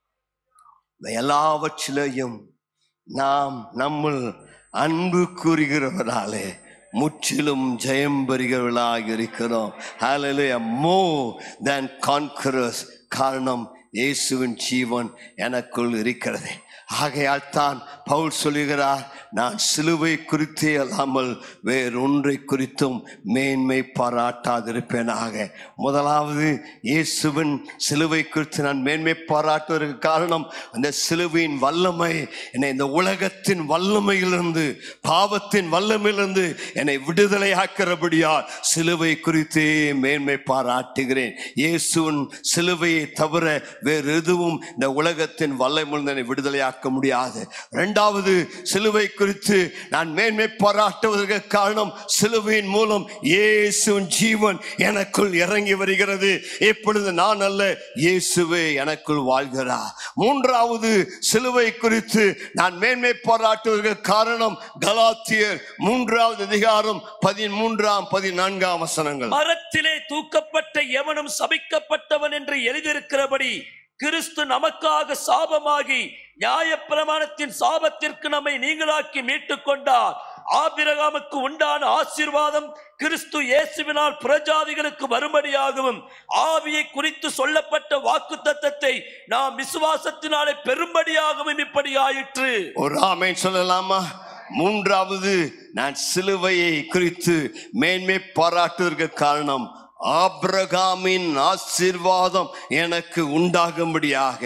இந்த எல்லாவற்றிலையும் நாம் நம்முள் அன்பு கூறுகிறவராலே முற்றிலும் ஜெயம் பெறுகிறவர்களாக இருக்கிறோம் Hallelujah. more than conquerors காரணம் இயேசுவின் ஜீவன் எனக்குள் இருக்கிறது ஆகையால் தான் பவுல் சொல்லுகிறார் நான் சிலுவை குறித்தே அல்லாமல் வேறொன்றை குறித்தும் மேன்மை பாராட்டாதிருப்பேனாக முதலாவது இயேசுவின் சிலுவை குறித்து நான் மேன்மை பாராட்டுவதற்கு காரணம் அந்த சிலுவையின் வல்லமை என்னை இந்த உலகத்தின் வல்லமையிலிருந்து பாவத்தின் வல்லமையிலிருந்து என்னை விடுதலை ஆக்கிறபடியால் சிலுவை குறித்தே மேன்மை பாராட்டுகிறேன் இயேசுவின் சிலுவையை தவிர வேறு எதுவும் இந்த உலகத்தின் வல்லமையிலிருந்து என்னை விடுதலையாக்க முடியாது இரண்டாவது சிலுவை குறித்து நான் மேன்மை பாராட்டுவதற்கு காரணம் சிலுவையின் மூலம் இயேசுவின் ஜீவன் எனக்குள் இறங்கி வருகிறது இப்பொழுது நான் அல்ல இயேசுவே எனக்குள் வாழ்கிறார் மூன்றாவது சிலுவை குறித்து நான் மேன்மை பாராட்டுவதற்கு காரணம் கலாத்தியர் மூன்றாவது அதிகாரம் பதிமூன்றாம் பதினான்காம் வசனங்கள் மரத்திலே தூக்கப்பட்ட எவனும் சபிக்கப்பட்டவன் என்று எழுதியிருக்கிறபடி கிறிஸ்து நமக்காக சாபமாகி நியாயப்பிரமாணத்தின் சாபத்திற்கு நம்மை நீங்களாக்கி மீட்டுக் கொண்டார் ஆபிரகாமுக்கு உண்டான ஆசீர்வாதம் கிறிஸ்து இயேசுவினால் புறஜாதிகளுக்கு வரும்படியாகவும் ஆவியை குறித்து சொல்லப்பட்ட வாக்கு தத்தத்தை நாம் விசுவாசத்தினாலே பெரும்படியாகவும் இப்படி ஆயிற்று ஒரு ஆமென் சொல்லலாமா மூன்றாவது நான் சிலுவையை குறித்து மேன்மை பாராட்டுவதற்கு காரணம் ஆபிரகாமின் ஆசீர்வாதம் எனக்கு உண்டாகும்படியாக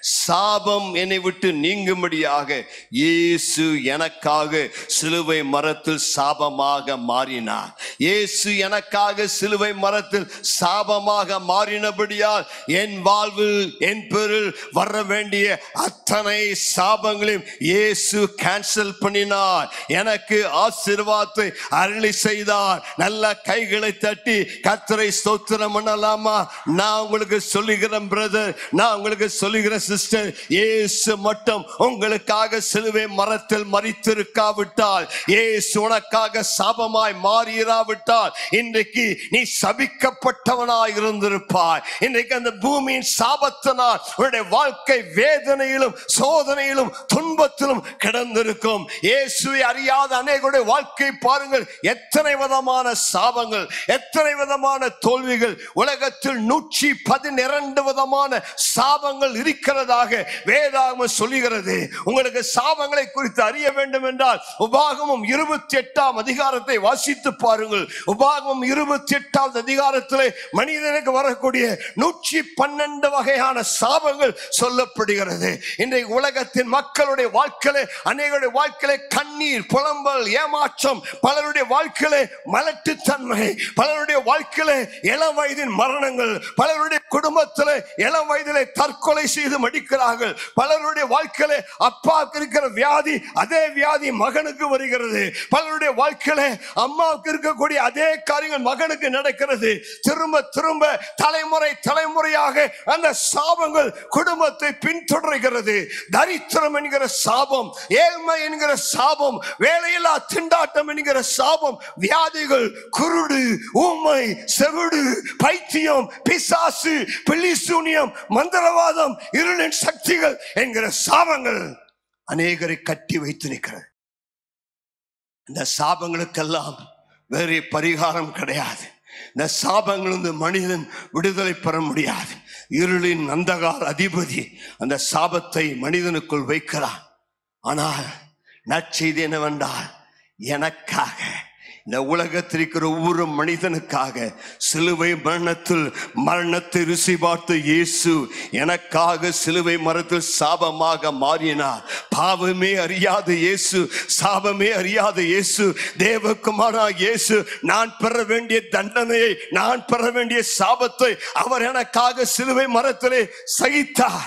சாபம் என்னை விட்டு நீங்கும்படியாக இயேசு எனக்காக சிலுவை மரத்தில் சாபமாக மாறினார் இயேசு எனக்காக சிலுவை மரத்தில் சாபமாக மாறினபடியால் என் வாழ்வில் என் பேரில் வர வேண்டிய அத்தனை சாபங்களையும் இயேசு கேன்சல் பண்ணினார் எனக்கு ஆசீர்வாதத்தை அருளி செய்தார் நல்ல கைகளை தட்டி கத்தரை ஸ்தோத்திரம் பண்ணலாமா நான் உங்களுக்கு சொல்லுகிறேன் பிரதர் நான் உங்களுக்கு சொல்லுகிறேன் சிஸ்டர் இயேசு மட்டும் உங்களுக்காக சிலுவை மரத்தில் மறித்திருக்காவிட்டால் இயேசு உனக்காக சாபமாய் மாறியிராவிட்டால் இன்றைக்கு நீ சபிக்கப்பட்டவனாய் இருந்திருப்பாய் இன்றைக்கு அந்த பூமியின் சாபத்தினால் உன்னுடைய வாழ்க்கை வேதனையிலும் சோதனையிலும் துன்பத்திலும் கிடந்திருக்கும் இயேசுவை அறியாத அநேகருடைய வாழ்க்கை பாருங்கள் எத்தனை விதமான சாபங்கள் எத்தனை விதமான தோல்விகள் உலகத்தில் நூற்றி பதினிரண்டு விதமான சாபங்கள் இருக்கிறதாக வேதாகமம் சொல்லுகிறது உங்களுக்கு சாபங்களை குறித்து அறிய வேண்டும் என்றால் உபாகமம் இருபத்தி எட்டாம் அதிகாரத்தை வாசித்து பாருங்கள் உபாகமம் இருபத்தி எட்டாவது அதிகாரத்திலே மனிதனுக்கு வரக்கூடிய நூற்றி பன்னெண்டு வகையான சாபங்கள் சொல்லப்படுகிறது இன்றைக்கு உலகத்தின் மக்களுடைய வாழ்க்கையிலே அநேகருடைய வாழ்க்கையிலே கண்ணீர் புலம்பல் ஏமாற்றம் பலருடைய வாழ்க்கையிலே மலட்டுத்தன்மை பலருடைய வாழ்க்கையிலே இளம் வயதின் மரணங்கள் பலருடைய குடும்பத்திலே இளம் வயதிலே தற்கொலை செய்து மடிக்கிறார்கள் பலருடைய வாழ்க்கையிலே அப்பாவுக்கு இருக்கிற வியாதி அதே வியாதி மகனுக்கு வருகிறது பலருடைய வாழ்க்கையிலே அம்மாவுக்கு இருக்கக்கூடிய அதே காரியங்கள் மகனுக்கு நடக்கிறது திரும்ப திரும்ப தலைமுறை தலைமுறையாக அந்த சாபங்கள் குடும்பத்தை பின்தொடர்கிறது தரித்திரம் என்கிற சாபம் ஏழ்மை என்கிற சாபம் வேலையில்லா திண்டாட்டம் என்கிற சாபம் வியாதிகள் குருடு ஊமை செவிடு பைத்தியம் பிசாசு பில்லிசூனியம் மந்திரவாதம் இருளின் சக்திகள் என்கிற சாபங்கள் அநேகரை கட்டி வைத்திருக்கிறது இந்த சாபங்களுக்கெல்லாம் வேறு பரிகாரம் கிடையாது இந்த சாபங்களிலிருந்து மனிதன் விடுதலை பெற முடியாது இருளின் அந்தகார அதிபதி அந்த சாபத்தை மனிதனுக்குள் வைக்கிறான் ஆனால் நற்செய்தி என்னவென்றால் எனக்காக இந்த உலகத்தில் இருக்கிற ஒவ்வொரு மனிதனுக்காக சிலுவை மரணத்தில் மரணத்தை ருசி பார்த்த இயேசு எனக்காக சிலுவை மரத்தில் சாபமாக மாறினார் பாவமே அறியாத இயேசு சாபமே அறியாத இயேசு தேவகுமாரா இயேசு நான் பெற வேண்டிய தண்டனையை நான் பெற வேண்டிய சாபத்தை அவர் எனக்காக சிலுவை மரத்திலே சகித்தார்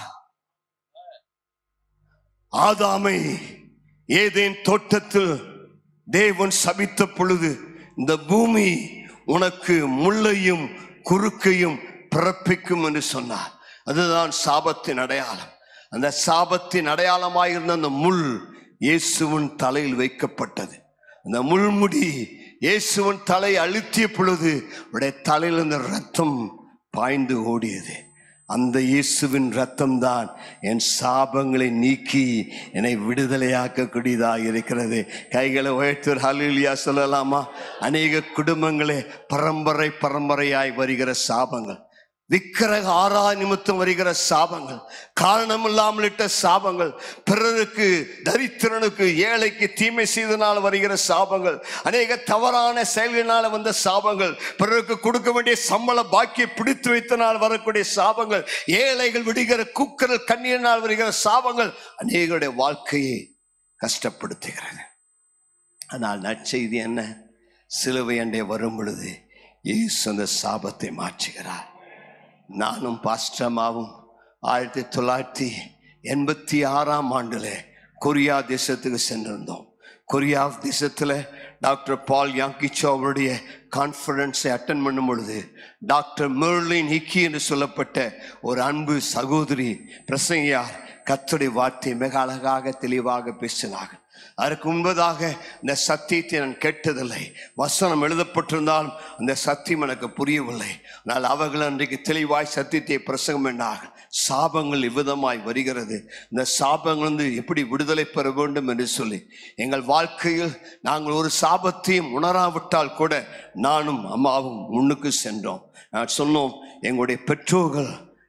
ஆதாமை ஏதேன் தோட்டத்தில் தேவன் சபித்த பொழுது இந்த பூமி உனக்கு முள்ளையும் குறுக்கையும் பிறப்பிக்கும் என்று சொன்னார் அதுதான் சாபத்தின் அடையாளம் அந்த சாபத்தின் அடையாளமாயிருந்த அந்த முள் இயேசுவின் தலையில் வைக்கப்பட்டது அந்த முள்முடி இயேசுவின் தலை அழுத்திய பொழுது அவருடைய தலையில் இந்த ரத்தம் பாய்ந்து ஓடியது அந்த இயேசுவின் ரத்தம் தான் என் சாபங்களை நீக்கி என்னை விடுதலையாக்கக்கூடியதாக இருக்கிறது கைகளை உயர்த்தூர் ஹலிலியா சொல்லலாமா அநேக குடும்பங்களே பரம்பரை பரம்பரையாய் வருகிற சாபங்கள் விக்கிரக ஆறா நிமித்தம் வருகிற சாபங்கள் காரணம் இல்லாமல் இட்ட சாபங்கள் பிறருக்கு தரித்திரனுக்கு ஏழைக்கு தீமை செய்தனால் வருகிற சாபங்கள் அநேக தவறான செயல்களினால் வந்த சாபங்கள் பிறருக்கு கொடுக்க வேண்டிய சம்பள பாக்கியை பிடித்து வைத்தனால் வரக்கூடிய சாபங்கள் ஏழைகள் விடுகிற கூக்குரல் கண்ணீரினால் வருகிற சாபங்கள் அநேகருடைய வாழ்க்கையை கஷ்டப்படுத்துகிறது ஆனால் நற்செய்தி என்ன சிலுவை அண்டே வரும் பொழுது இயேசு அந்த சாபத்தை மாற்றுகிறார் நானும் பாஸ்டமாவும் ஆயிரத்தி தொள்ளாயிரத்தி எண்பத்தி ஆறாம் ஆண்டுல கொரியா தேசத்துக்கு சென்றிருந்தோம் கொரியா தேசத்தில் டாக்டர் பால் யாங்கிச்சோ அவருடைய கான்ஃபரன்ஸை அட்டன் பண்ணும் பொழுது டாக்டர் மெர்லின் ஹிக்கி என்று சொல்லப்பட்ட ஒரு அன்பு சகோதரி பிரசங்கியார் கத்துடைய வார்த்தை மிக அழகாக தெளிவாக பேசினார்கள் அதற்கு முன்பதாக இந்த சத்தியத்தை நான் கேட்டதில்லை வசனம் எழுதப்பட்டிருந்தாலும் அந்த சத்தியம் எனக்கு புரியவில்லை ஆனால் அவர்கள் அன்றைக்கு தெளிவாய் சத்தியத்தை பிரசங்கம் என்றார்கள் சாபங்கள் இவ்விதமாய் வருகிறது இந்த சாபங்கள் வந்து எப்படி விடுதலை பெற வேண்டும் என்று சொல்லி எங்கள் வாழ்க்கையில் நாங்கள் ஒரு சாபத்தையும் உணராவிட்டால் கூட நானும் அம்மாவும் முன்னுக்கு சென்றோம் நான் சொன்னோம் எங்களுடைய பெற்றோர்கள்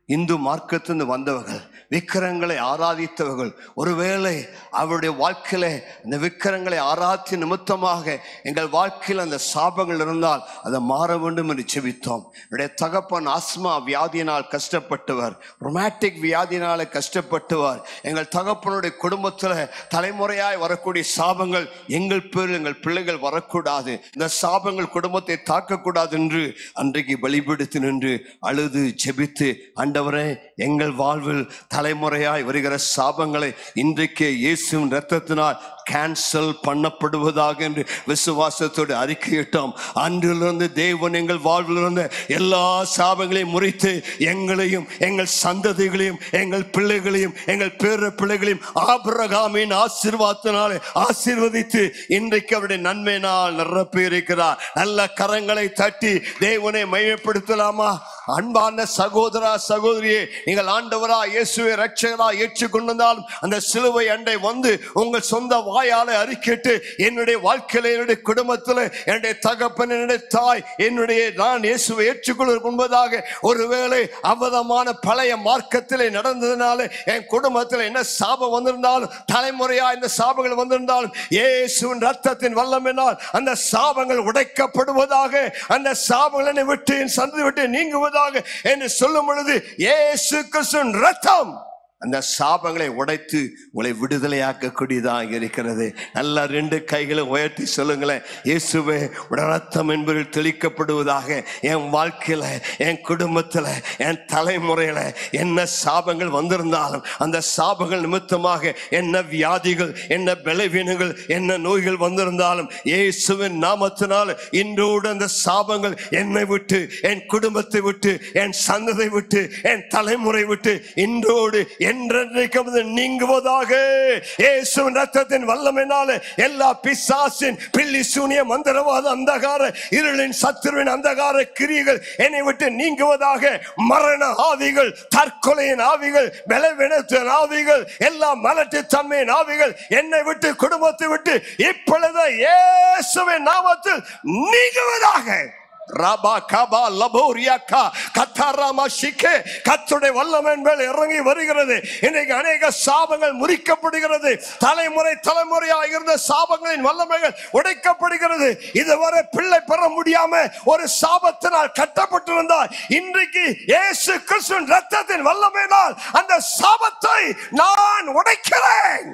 இந்து மார்க்கத்திலிருந்து வந்தவர்கள் விக்கிரங்களை ஆராதித்தவர்கள் ஒருவேளை அவருடைய வாழ்க்கையில இந்த விக்கிரங்களை ஆராய்ச்சி நிமித்தமாக எங்கள் வாழ்க்கையில் அந்த சாபங்கள் இருந்தால் அதை மாற வேண்டும் என்று செபித்தோம் என்னுடைய தகப்பன் ஆஸ்மா வியாதியினால் கஷ்டப்பட்டவர் ரொமாட்டிக் வியாதியினால கஷ்டப்பட்டவர் எங்கள் தகப்பனுடைய குடும்பத்தில் தலைமுறையாய் வரக்கூடிய சாபங்கள் எங்கள் பேரில் எங்கள் பிள்ளைகள் வரக்கூடாது இந்த சாபங்கள் குடும்பத்தை தாக்கக்கூடாது என்று அன்றைக்கு பலிபடுத்தி நின்று அழுது ஜெபித்து ஆண்டவரே எங்கள் வாழ்வில் தலைமுறையாய் வருகிற சாபங்களை இன்றைக்கே இயேசுவின் இரத்தத்தினால் கேன்சல் பண்ணப்படுவதாக என்று விசுவாசத்தோடு அறிக்கையிட்டோம் அன்றிலிருந்து தேவன் எங்கள் வாழ்வில் இருந்த எல்லா சாபங்களையும் முறித்து எங்களையும் எங்கள் சந்ததிகளையும் எங்கள் பிள்ளைகளையும் எங்கள் பேர பிள்ளைகளையும் ஆபிரகாமின் ஆசீர்வாதத்தினாலே ஆசீர்வதித்து இன்றைக்கு அவருடைய நன்மையினால் நிரப்பி இருக்கிறார் நல்ல கரங்களை தட்டி தேவனை மையப்படுத்தலாமா அன்பான சகோதரா சகோதரியே நீங்கள் ஆண்டவரா இயேசுவை ரட்சகரா ஏற்றுக்கொண்டிருந்தாலும் அந்த சிலுவை அண்டை வந்து உங்கள் சொந்த வாயால அறிக்கிட்டு என்னுடைய வாழ்க்கையில என்னுடைய குடும்பத்தில் என்னுடைய தகப்பன் என்னுடைய தாய் என்னுடைய நான் இயேசுவை ஏற்றுக்கொள்வதற்கு முன்பதாக ஒருவேளை அவதமான பழைய மார்க்கத்திலே நடந்ததுனால என் குடும்பத்தில் என்ன சாபம் வந்திருந்தாலும் தலைமுறையா இந்த சாபங்கள் வந்திருந்தாலும் இயேசுவின் ரத்தத்தின் வல்லமையினால் அந்த சாபங்கள் உடைக்கப்படுவதாக அந்த சாபங்கள் என்னை விட்டு என் சந்ததி விட்டு நீங்குவதாக என்று சொல்லும் பொழுது இயேசு கிறிஸ்துவின் ரத்தம் அந்த சாபங்களை உடைத்து உங்களை விடுதலையாக்கக்கூடியதாக இருக்கிறது நல்ல ரெண்டு கைகளை உயர்த்தி சொல்லுங்களேன் இயேசுவே உடைய ரத்தம் என்பதில் தெளிக்கப்படுவதாக என் வாழ்க்கையில என் குடும்பத்தில் என் தலைமுறையில என்ன சாபங்கள் வந்திருந்தாலும் அந்த சாபங்கள் நிமித்தமாக என்ன வியாதிகள் என்ன பலவீனங்கள் என்ன நோய்கள் வந்திருந்தாலும் இயேசுவின் நாமத்தினால் இன்றோடு அந்த சாபங்கள் என்னை விட்டு என் குடும்பத்தை விட்டு என் சந்ததை விட்டு என் தலைமுறை விட்டு இன்றோடு என்றென்றைக்கும் அது நீங்குவதாக இயேசுவின் ரத்தத்தின் வல்லமையினால எல்லா பிசாசின் பில்லி சூனிய மந்திரவாத அந்தகார இருளின் சத்துருவின் அந்தகார கிரியைகள் என்னை விட்டு நீங்குவதாக மரண ஆவிகள் தற்கொலையின் ஆவிகள் பலவீனத்தின் ஆவிகள் எல்லா மலட்டு தன்மையின் ஆவிகள் என்னை விட்டு குடும்பத்தை விட்டு இப்பொழுது இயேசுவின் நாமத்தில் நீங்குவதாக ரபா கபா லபோரியாக்கா கத்தாராமா ஷிக்கே கத்துடைய வல்லமன் மேல் இறங்கி வருகிறது இன்னைக்கு அநேக சாபங்கள் முறிக்கப்படுகிறது தலைமுறை தலைமுறையாக இருந்த சாபங்களின் வல்லமைகள் உடைக்கப்படுகிறது இதுவரை பிள்ளை பெற முடியாம ஒரு சாபத்தினால் கட்டப்பட்டிருந்தால் இன்றைக்கு இயேசு கிறிஸ்துவின் ரத்தத்தின் வல்லமையினால் அந்த சாபத்தை நான் உடைக்கிறேன்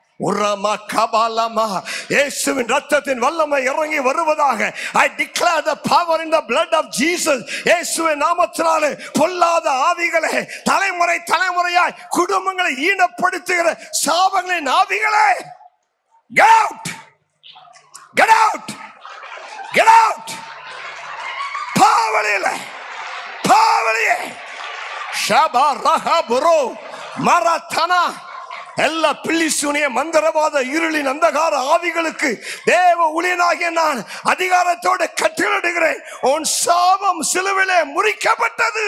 உரமா கபாலமா இயேசுவின் ரத்தத்தின் வல்லமை இறங்கி வருவதாக I declare the power in the blood of Jesus இயேசுவின் நாமத்தினாலே பொல்லாத ஆவிகளே தலைமுறை தலைமுறையாய் குடும்பங்களை ஈனப்படுத்துகிற சாபங்களின் ஆவிகளே get out get out get out பாவலியில பாவலியே ஷபா ரஹா புரோ மரத்தனா எல்லா பில்லிசூனிய மந்திரவாத இருளின் அந்தகார ஆவிகளுக்கு தேவ ஊழியனாகிய நான் அதிகாரத்தோடு கட்டளிடுகிறேன் உன் சாபம் சிலுவிலே முறிக்கப்பட்டது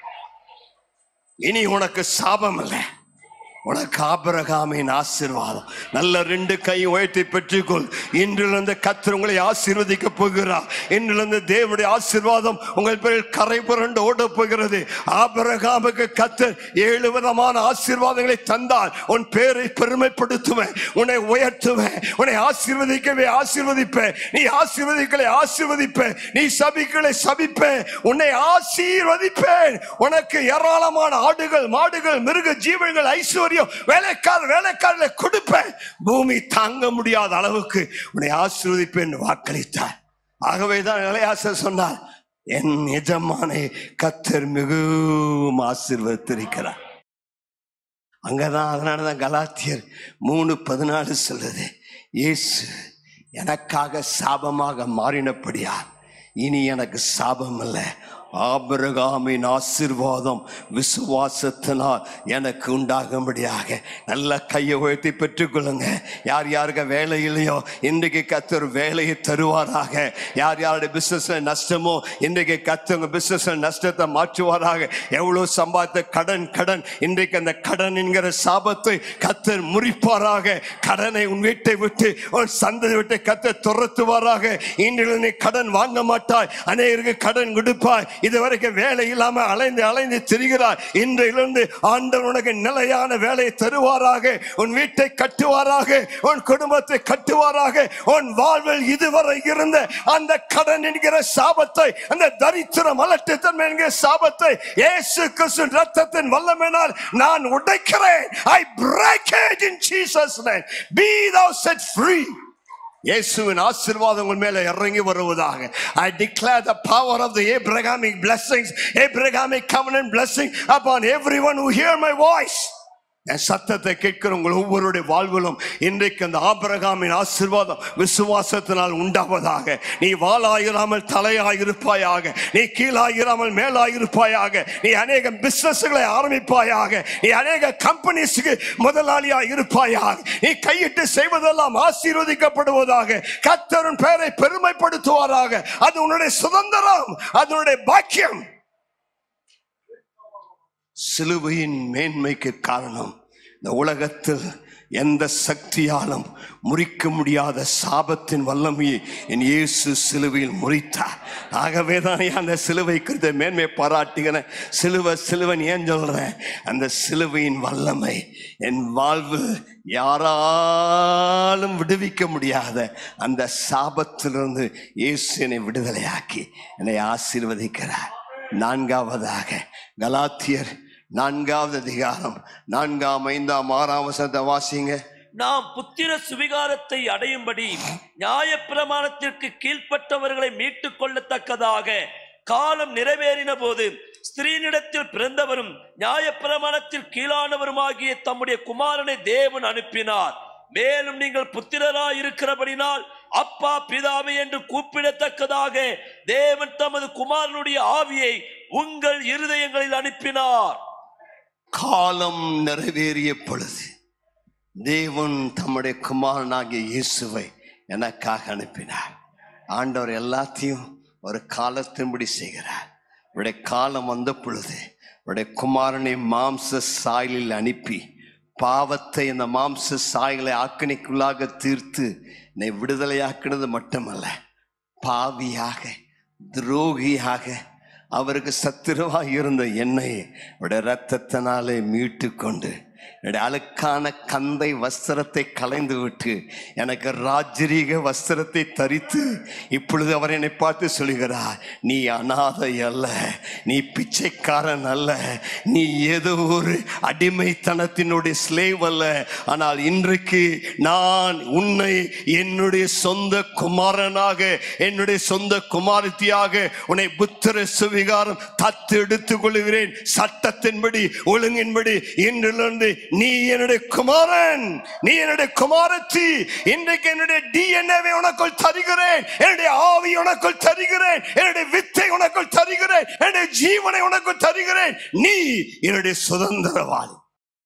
இனி உனக்கு சாபம் இல்லை உனக்கு ஆபிரகாமின் ஆசீர்வாதம் நல்ல ரெண்டு கை உயர்த்தி பெற்றுக்கொள் இன்றிலிருந்து கத்தர் உங்களை ஆசீர்வதிக்க போகிறார் இன்றிலிருந்து தேவனுடைய ஆசீர்வாதம் உங்கள் பேரில் கரை புரண்டு ஓட போகிறது ஆபிரகாமுக்கு கத்தர் ஏழு விதமான ஆசீர்வாதங்களை தந்தால் உன் பேரை பெருமைப்படுத்துவேன் உன்னை உயர்த்துவேன் உன்னை ஆசீர்வதிக்கவே ஆசீர்வதிப்பேன் நீ ஆசீர்வதிக்கலை ஆசீர்வதிப்பேன் நீ சபிக்களை சபிப்பேன் உன்னை ஆசீர்வதிப்பேன் உனக்கு ஏராளமான ஆடுகள் மாடுகள் மிருக ஜீவன்கள் ஐஸ்வர்யம் வேலைக்கார வேலைக்காரர்களை கொடுப்பேன் பூமி தாங்க முடியாத அளவுக்கு உன்னை ஆசீர்வதிப்பேன் என்று வாக்களித்தார் ஆகவேதான் இளையாசர் சொன்னார் என் எஜமானை கத்தர் மிகவும் ஆசீர்வதித்திருக்கிறார் அங்கதான் அதனாலதான் கலாத்தியர் மூணு பதினாலு சொல்லுது இயேசு எனக்காக சாபமாக மாறினபடியார் இனி எனக்கு சாபம் இல்லை ஆபிரகாமின் ஆசீர்வாதம் விசுவாசத்தினால் எனக்கு உண்டாகும்படியாக நல்ல கையை உயர்த்தி பெற்றுக்கொள்ளுங்க யார் யாருக்கு வேலை இல்லையோ இன்றைக்கு கத்தர் வேலையை தருவாராக யார் யாருடைய பிசினஸ்ல நஷ்டமோ இன்றைக்கு கத்தவங்க பிசினஸ்ல நஷ்டத்தை மாற்றுவாராக எவ்வளவு சம்பாதித்த கடன் கடன் இன்றைக்கு அந்த கடன் என்கிற சாபத்தை கத்தர் முறிப்பாராக கடனை உன் வீட்டை விட்டு உன் சந்ததி விட்டு கத்தர் துரத்துவாராக இன்றில் நீ கடன் வாங்க மாட்டாய் அநேகருக்கு கடன் கொடுப்பாய் இதுவரைக்கும் வேலை இல்லாம அலைந்து அலைந்து திரிகிறாய் இன்றிலிருந்து ஆண்டவர் உனக்கு நிலையான வேலையை தருவாராக உன் வீட்டை கட்டுவாராக உன் குடும்பத்தை கட்டுவாராக உன் வாழ்வில் இதுவரை இருந்த அந்த கடன் என்கிற சாபத்தை அந்த தரித்திரம் அலட்டுத்தன்மை என்கிற சாபத்தை இயேசு கிறிஸ்து ரத்தத்தின் வல்லமையினால் நான் உடைக்கிறேன் ஐ break it in Jesus name be thou set free இயேசுவின் ஆசீர்வாதங்கள் மேல இறங்கி வருவதாக I declare the power of the Abrahamic blessings Abrahamic covenant blessing upon everyone who hear my voice என் சத்தத்தை கேட்கிற உங்கள் ஒவ்வொருடைய வாழ்விலும் இன்றைக்கு அந்த ஆபிரகாமின் ஆசீர்வாதம் விசுவாசத்தினால் உண்டாவதாக நீ வாளாயிராமல் தலையாயிருப்பாயாக நீ கீழாயிராமல் மேலாயிருப்பாயாக நீ அநேக பிசினஸ்களை ஆரம்பிப்பாயாக நீ அநேக கம்பெனிஸ்க்கு முதலாளியாக இருப்பாயாக நீ கையிட்டு செய்வதெல்லாம் ஆசீர்வதிக்கப்படுவதாக கத்தரின் பெயரை பெருமைப்படுத்துவாராக அது உன்னுடைய சுதந்திரம் அதனுடைய பாக்கியம் சிலுவையின் மேன்மைக்கு காரணம் இந்த உலகத்தில் எந்த சக்தியாலும் முறிக்க முடியாத சாபத்தின் வல்லமையை என் இயேசு சிலுவையில் முறித்தார் ஆகவே தான் அந்த சிலுவை குறித்த மேன்மை பாராட்டுகிறேன் சிலுவை சிலுவன் ஏன் சொல்றேன் அந்த சிலுவையின் வல்லமை என் வாழ்வு யாராலும் விடுவிக்க முடியாத அந்த சாபத்திலிருந்து இயேசு என்னை விடுதலையாக்கி என்னை ஆசீர்வதிக்கிறார் நான்காவதாக கலாத்தியர் நான்காவது அதிகாரம் நான்காம் ஐந்தாம் ஆறாம் வசனத்தை வாசிங்க நாம் புத்திர சுவிகாரத்தை அடையும்படி நியாயப்பிரமாணத்திற்கு கீழ்ப்பட்டவர்களை மீட்டுக் கொள்ளத்தக்கதாக காலம் நிறைவேறின போது ஸ்திரீனிடத்தில் பிறந்தவரும் நியாயப்பிரமாணத்தில் கீழானவருமாகிய தம்முடைய குமாரனை தேவன் அனுப்பினார் மேலும் நீங்கள் புத்திரராய் இருக்கிறபடினால் அப்பா பிதாவே என்று கூப்பிடத்தக்கதாக தேவன் தமது குமாரனுடைய ஆவியை உங்கள் இருதயங்களில் அனுப்பினார் காலம் நிறைவேறிய பொழுது தேவன் தம்முடைய குமாரனாகிய இயேசுவை எனக்காக அனுப்பினார் ஆண்டவர் எல்லாத்தையும் ஒரு காலத்தின்படி செய்கிறார் இவருடைய காலம் வந்த பொழுது இவருடைய குமாரனை மாம்ச சாயலில் அனுப்பி பாவத்தை இந்த மாம்ச சாயலை ஆக்கணிக்குள்ளாக தீர்த்து என்னை விடுதலையாக்கினது மட்டுமல்ல பாவியாக துரோகியாக அவருக்கு சத்துருவாக இருந்த என்னை அவருடைய ரத்தத்தினாலே மீட்டு கொண்டு என்னுடைய அழுக்கான கந்தை வஸ்திரத்தை கலைந்து விட்டு எனக்கு ராஜரீக வஸ்திரத்தை தரித்து இப்பொழுது அவர் என்னை பார்த்து சொல்கிறார் நீ அனாதை அல்ல நீ பிச்சைக்காரன் அல்ல நீ ஏதோ ஒரு அடிமைத்தனத்தினுடைய ஸ்லேவ் அல்ல ஆனால் இன்றைக்கு நான் உன்னை என்னுடைய சொந்த குமாரனாக என்னுடைய சொந்த குமாரத்தியாக உன்னை புத்திர சுவிகாரம் தத்து எடுத்துக் கொள்கிறேன் சட்டத்தின்படி ஒழுங்கின்படி இன்றிலிருந்து நீ என்னுடைய குமாரன் நீ என்னுடைய குமாரத்தி இன்றைக்கு என்னுடைய டிஎன்ஏவை உனக்குள் தருகிறேன் என்னுடைய ஆவி உனக்குள் தருகிறேன் என்னுடைய வித்தை உனக்குள் தருகிறேன் என்னுடைய ஜீவனை உனக்குள் தருகிறேன் நீ என்னுடைய சுதந்திரவாளி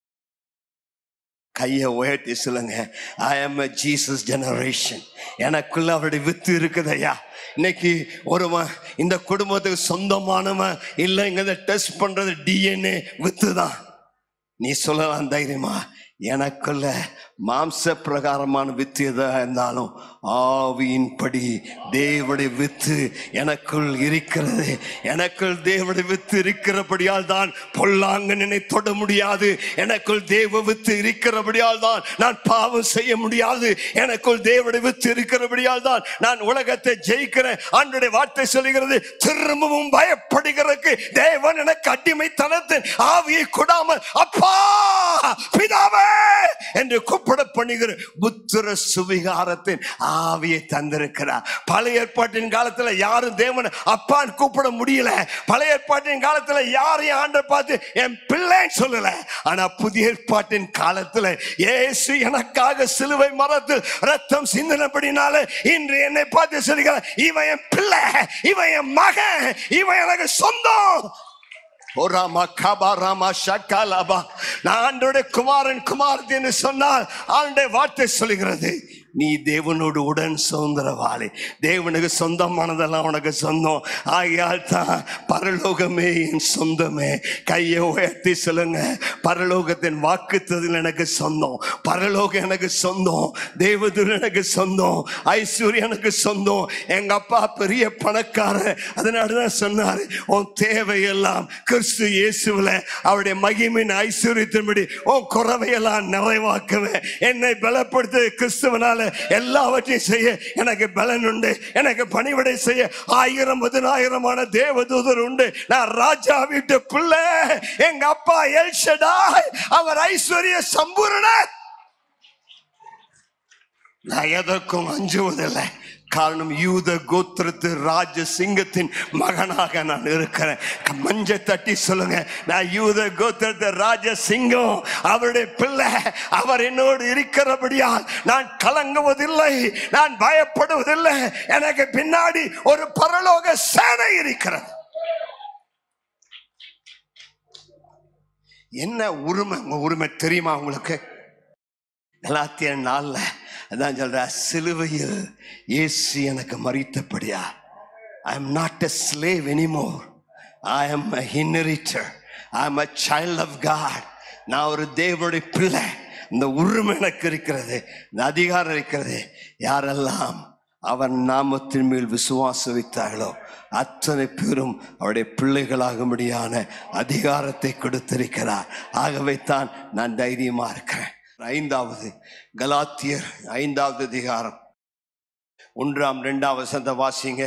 கையை உயர்த்தி சொல்லுங்க I am a Jesus generation எனக்குள்ள அவருடைய வித்து இருக்குதையா இன்னைக்கு ஒருவன் இந்த குடும்பத்துக்கு சொந்தமானவன் இல்லைங்கிறத டெஸ்ட் பண்றது டிஎன்ஏ வித்து தான் நீ சொல்லலாம் தைரியமா எனக்குள்ள மாம்ச பிரகாரமான வித்து எதா இருந்தாலும் ஆவியின்படி தேவனுடைய வித்து எனக்குள் இருக்கிறது எனக்குள் தேவனுடைய வித்து இருக்கிறபடியால் தான் பொல்லாங்கனை தொட முடியாது எனக்குள் தேவ வித்து இருக்கிறபடியால் தான் நான் பாவம் செய்ய முடியாது எனக்குள் தேவனுடைய வித்து இருக்கிறபடியால் தான் நான் உலகத்தை ஜெயிக்கிறேன் ஆண்டுடைய வார்த்தை சொல்லுகிறது திரும்பவும் பயப்படுகிறதுக்கு தேவன் எனக்கு அடிமைத்தனத்தின் ஆவியை கொடாமல் அப்பா பிதாவே என்று கூப்பிட பண்ணுகிற புத்திர சுவிகாரத்தின் ஆவியை தந்திருக்கிறார் பழைய ஏற்பாட்டின் காலத்துல யாரும் தேவனை அப்பான்னு கூப்பிட முடியல பழைய ஏற்பாட்டின் காலத்துல யாரையும் ஆண்டை பார்த்து என் பிள்ளைன்னு சொல்லல ஆனா புதிய ஏற்பாட்டின் காலத்துல இயேசு எனக்காக சிலுவை மரத்தில் ரத்தம் சிந்தினபடினால இன்று என்னை பார்த்து சொல்லுகிறார் இவன் என் பிள்ளை இவன் என் மகன் இவன் எனக்கு சொந்தம் ஓராமா கபா ராமா ஷக்காலாபா நான் ஆண்டோட குமாரன் குமாரத்தி என்று சொன்னால் ஆண்டை வார்த்தை சொல்லுகிறது நீ தேவனோடு உடன் சுதந்திரவாளி தேவனுக்கு சொந்தமானதெல்லாம் உனக்கு சொந்தம் ஆகையால் தான் பரலோகமே என் சொந்தமே கையை உயர்த்தி சொல்லுங்க பரலோகத்தின் வாக்குத்ததில் எனக்கு சொந்தம் பரலோகம் எனக்கு சொந்தம் தேவதூர் எனக்கு சொந்தம் ஐஸ்வர்யம் எனக்கு சொந்தம் எங்க அப்பா பெரிய பணக்காரர் அதனால தான் சொன்னாரு உன் தேவையெல்லாம் கிறிஸ்து இயேசுவில் அவருடைய மகிமின் ஐஸ்வர்யத்தின்படி உன் குறவையெல்லாம் நிறைவாக்குவேன் என்னை பலப்படுத்த கிறிஸ்துவனால எல்லாவற்றையும் செய்ய எனக்கு பலன் உண்டு எனக்கு பணிவிடை செய்ய ஆயிரம் பதினாயிரமான தேவதூதர் உண்டு நான் ராஜா வீட்டு பிள்ளை எங்க அப்பா எல்ஷடாய் அவர் ஐஸ்வர்ய சம்பூரணர் நான் எதற்கும் அஞ்சுவதில்லை காரணம் யூத கோத்திரத்து ராஜ சிங்கத்தின் மகனாக நான் இருக்கிறேன் மஞ்ச தட்டி சொல்லுங்க நான் யூத கோத்திரத்து ராஜ சிங்கம் அவருடைய பிள்ளை அவர் என்னோடு இருக்கிறபடியால் நான் கலங்குவதில்லை நான் பயப்படுவதில்லை எனக்கு பின்னாடி ஒரு பரலோக சேனை இருக்கிறது என்ன உரிமை உங்க உரிமை தெரியுமா உங்களுக்கு கலாத்திய நாள்ல அதான் சொல்ற சிலுவையில் இயேசு எனக்கு மறித்தபடியா I am not a slave anymore I am a inheritor I am a child of God நான் ஒரு தேவனுடைய பிள்ளை இந்த உரிமை எனக்கு இருக்கிறது இந்த அதிகாரம் இருக்கிறது யாரெல்லாம் அவர் நாமத்தின் மேல் விசுவாசம் வைத்தார்களோ அத்தனை பேரும் அவருடைய பிள்ளைகளாகும்படியான அதிகாரத்தை கொடுத்திருக்கிறார் ஆகவே தான் நான் தைரியமா இருக்கிறேன் ஐந்தாவது கலாத்தியர் ஐந்தாவது அதிகாரம் ஒன்றாம் இரண்டாவது சந்த வாசிங்க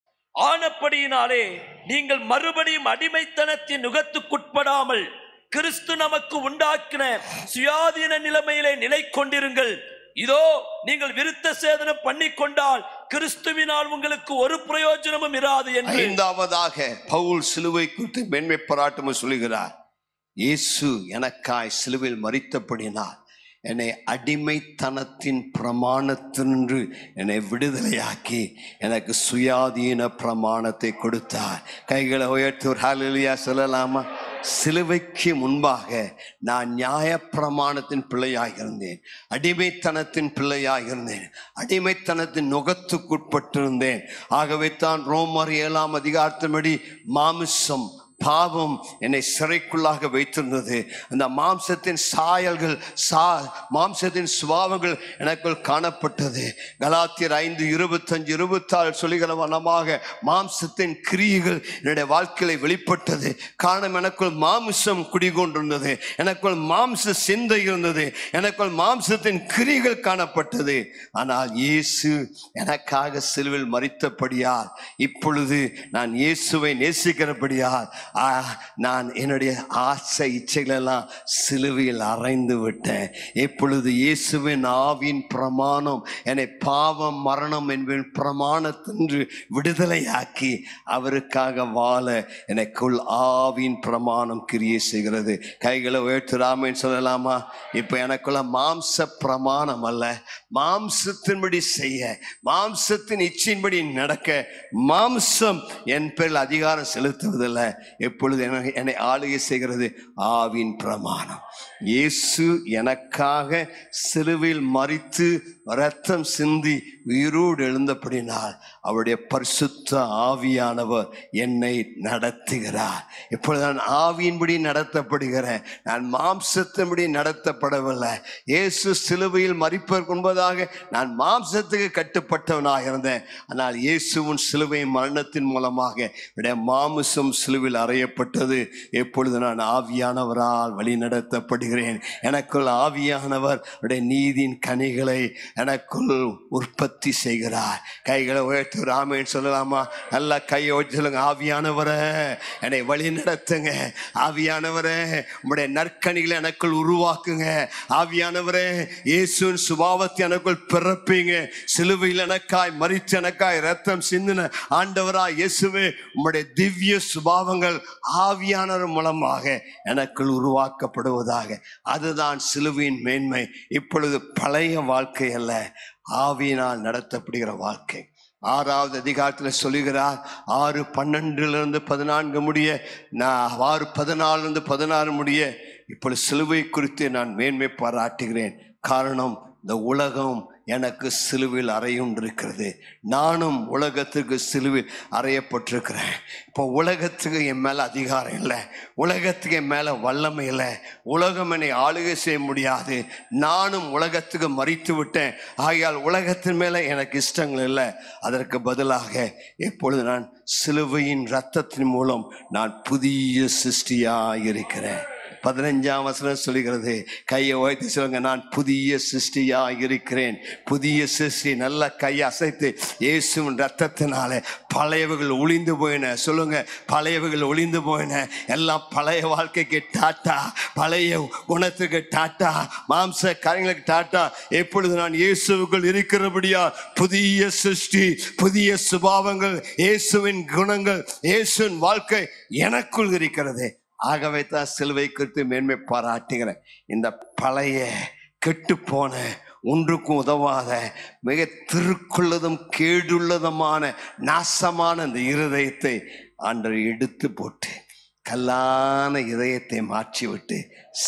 ஆனப்படியினாலே நீங்கள் மறுபடியும் அடிமைத்தனத்தின் நுகத்துக்குட்படாமல் கிறிஸ்து நமக்கு உண்டாக்கின சுயாதீன நிலைமையிலே நிலை கொண்டிருங்கள் இதோ நீங்கள் விருத்த சேதனம் பண்ணிக்கொண்டால் கிறிஸ்துவினால் உங்களுக்கு ஒரு பிரயோஜனமும் இராது என்று ஐந்தாவதாக பவுல் சிலுவை குறித்து மேன்மை பாராட்டும் சொல்லுகிறார் இயேசு எனக்காய் சிலுவையில் மறித்தபடினால் என்னை அடிமைத்தனத்தின் பிரமாணத்தினின்று என்னை விடுதலையாக்கி எனக்கு சுயாதீன பிரமாணத்தை கொடுத்தார் கைகளை உயர்த்தி ஒரு ஹalleluya சொல்லலாமா சிலுவைக்கு முன்பாக நான் நியாய பிரமாணத்தின் பிள்ளையாக இருந்தேன் அடிமைத்தனத்தின் பிள்ளையாக இருந்தேன் அடிமைத்தனத்தின் நுகத்துக்குட்பட்டிருந்தேன் ஆகவே தான் ரோமர் ஏழாம் அதிகாரத்தின்படி மாமிசம் பாவம் என்னை சிறைக்குள்ளாக வைத்திருந்தது அந்த மாம்சத்தின் சாயல்கள் சா மாம்சத்தின் சுபாவங்கள் எனக்குள் காணப்பட்டது கலாத்தியர் ஐந்து இருபத்தஞ்சு இருபத்தாறு சொல்லுகிற வண்ணமாக மாம்சத்தின் கிரியைகள் என்னுடைய வாழ்க்கையில வெளிப்பட்டது காரணம் எனக்குள் மாம்சம் குடிகொண்டிருந்தது எனக்குள் மாம்ச சிந்தை இருந்தது எனக்குள் மாம்சத்தின் கிரிகள் காணப்பட்டது ஆனால் இயேசு எனக்காக சிலுவில் மறித்தபடியால் இப்பொழுது நான் இயேசுவை நேசிக்கிறபடியால் ஆ, நான் என்னுடைய ஆசை இச்சைகளெல்லாம் சிலுவையில் அறைந்து விட்டேன் இப்பொழுது இயேசுவின் ஆவின் பிரமாணம் என்னை பாவம் மரணம் என்பின் பிரமாணத்தின்று விடுதலையாக்கி அவருக்காக வாழ எனக்குள் ஆவின் பிரமாணம் கிரியை செய்கிறது கைகளை உயர்த்துறாமன்னு சொல்லலாமா இப்போ எனக்குள்ள மாம்ச பிரமாணம் அல்ல மாம்சத்தின்படி செய்ய மாம்சத்தின் இச்சையின்படி நடக்க மாம்சம் என் பேரில் அதிகாரம் செலுத்துவதில்லை எப்பொழுது என்னை என்னை ஆளுகை செய்கிறது ஆவின் பிரமாணம் இயேசு எனக்காக சிலுவையில் மறித்து ரத்தம் சிந்தி உயிரோடு எழுந்தபடினால் அவருடைய பரிசுத்த ஆவியானவர் என்னை நடத்துகிறார் இப்பொழுது நான் ஆவியின்படி நடத்தப்படுகிறேன் நான் மாம்சத்தின்படி நடத்தப்படவில்லை இயேசு சிலுவையில் மறிப்பதற்கு முன்பதாக நான் மாம்சத்துக்கு கட்டுப்பட்டவனாக இருந்தேன் ஆனால் இயேசுவின் சிலுவை மரணத்தின் மூலமாக என்னுடைய மாமிசம் சிலுவில் அறையப்பட்டது எப்பொழுது நான் ஆவியானவரால் வழி நடத்தப்படுகிறேன் எனக்குள் ஆவியானவர் அவருடைய நீதியின் கனிகளை எனக்குள் உற்பத்தி செய்கிறார் கைகளை உயர்த்தி ராமேன்னு சொல்லலாமா நல்லா கையை வச்சு சொல்லுங்க ஆவியானவரை என்னை வழி நடத்துங்க ஆவியானவரே உம்முடைய நற்கனிகளை எனக்குள் உருவாக்குங்க ஆவியானவரே இயேசுவின் சுபாவத்தை எனக்குள் பிறப்பீங்க சிலுவையில் எனக்காய் மறித்து எனக்காய் ரத்தம் சிந்தின ஆண்டவராய் இயேசுவே உம்முடைய திவ்ய சுபாவங்கள் ஆவியானவர் மூலமாக எனக்குள் உருவாக்கப்படுவதாக அதுதான் சிலுவையின் மேன்மை இப்பொழுது பழைய வாழ்க்கை அல்ல ஆவியினால் நடத்தப்படுகிற வாழ்க்கை ஆறாவது அதிகாரத்தில் சொல்லுகிறார் ஆறு பன்னெண்டுலேருந்து பதினான்கு முடிய நான் ஆறு பதினாலிருந்து பதினாறு முடிய இப்பொழுது சிலுவை குறித்து நான் மேன்மை பாராட்டுகிறேன் காரணம் இந்த உலகம் எனக்கு சிலுவில் அறையுண்டிருக்கிறது நானும் உலகத்துக்கு சிலுவில் அறையப்பட்டிருக்கிறேன் இப்போ உலகத்துக்கு என் மேலே அதிகாரம் இல்லை உலகத்துக்கு என் மேலே வல்லமை இல்லை உலகம் என்னை ஆளுகை செய்ய முடியாது நானும் உலகத்துக்கு மறித்து விட்டேன் ஆகையால் உலகத்தின் மேலே எனக்கு இஷ்டங்கள் இல்லை அதற்கு பதிலாக எப்பொழுது நான் சிலுவையின் இரத்தத்தின் மூலம் நான் புதிய சிருஷ்டியாக இருக்கிறேன் பதினஞ்சாம் வசனம் சொல்லுகிறது கையை உயர்த்தி சொல்லுங்க நான் புதிய சிருஷ்டியா இருக்கிறேன் புதிய சிருஷ்டி நல்ல கையை அசைத்து இயேசுவின் ரத்தத்தினால பழையவர்கள் ஒளிந்து போயின சொல்லுங்க பழையவர்கள் ஒளிந்து போயின எல்லாம் பழைய வாழ்க்கைக்கு டாட்டா பழைய குணத்துக்கு டாட்டா மாம்ச காரியங்களுக்கு டாட்டா எப்பொழுது நான் இயேசுவுக்குள் இருக்கிறபடியா புதிய சிருஷ்டி புதிய சுபாவங்கள் இயேசுவின் குணங்கள் இயேசுவின் வாழ்க்கை எனக்குள் இருக்கிறது ஆகவே தான் சிலுவை குறித்து மேன்மை பாராட்டுகிறேன் இந்த பழைய கெட்டுப்போன ஒன்றுக்கும் உதவாத மிக திருக்குள்ளதும் கேடுள்ளதுமான நாசமான இந்த இருதயத்தை ஆண்டவர் எடுத்து போட்டு கல்லான இதயத்தை மாற்றிவிட்டு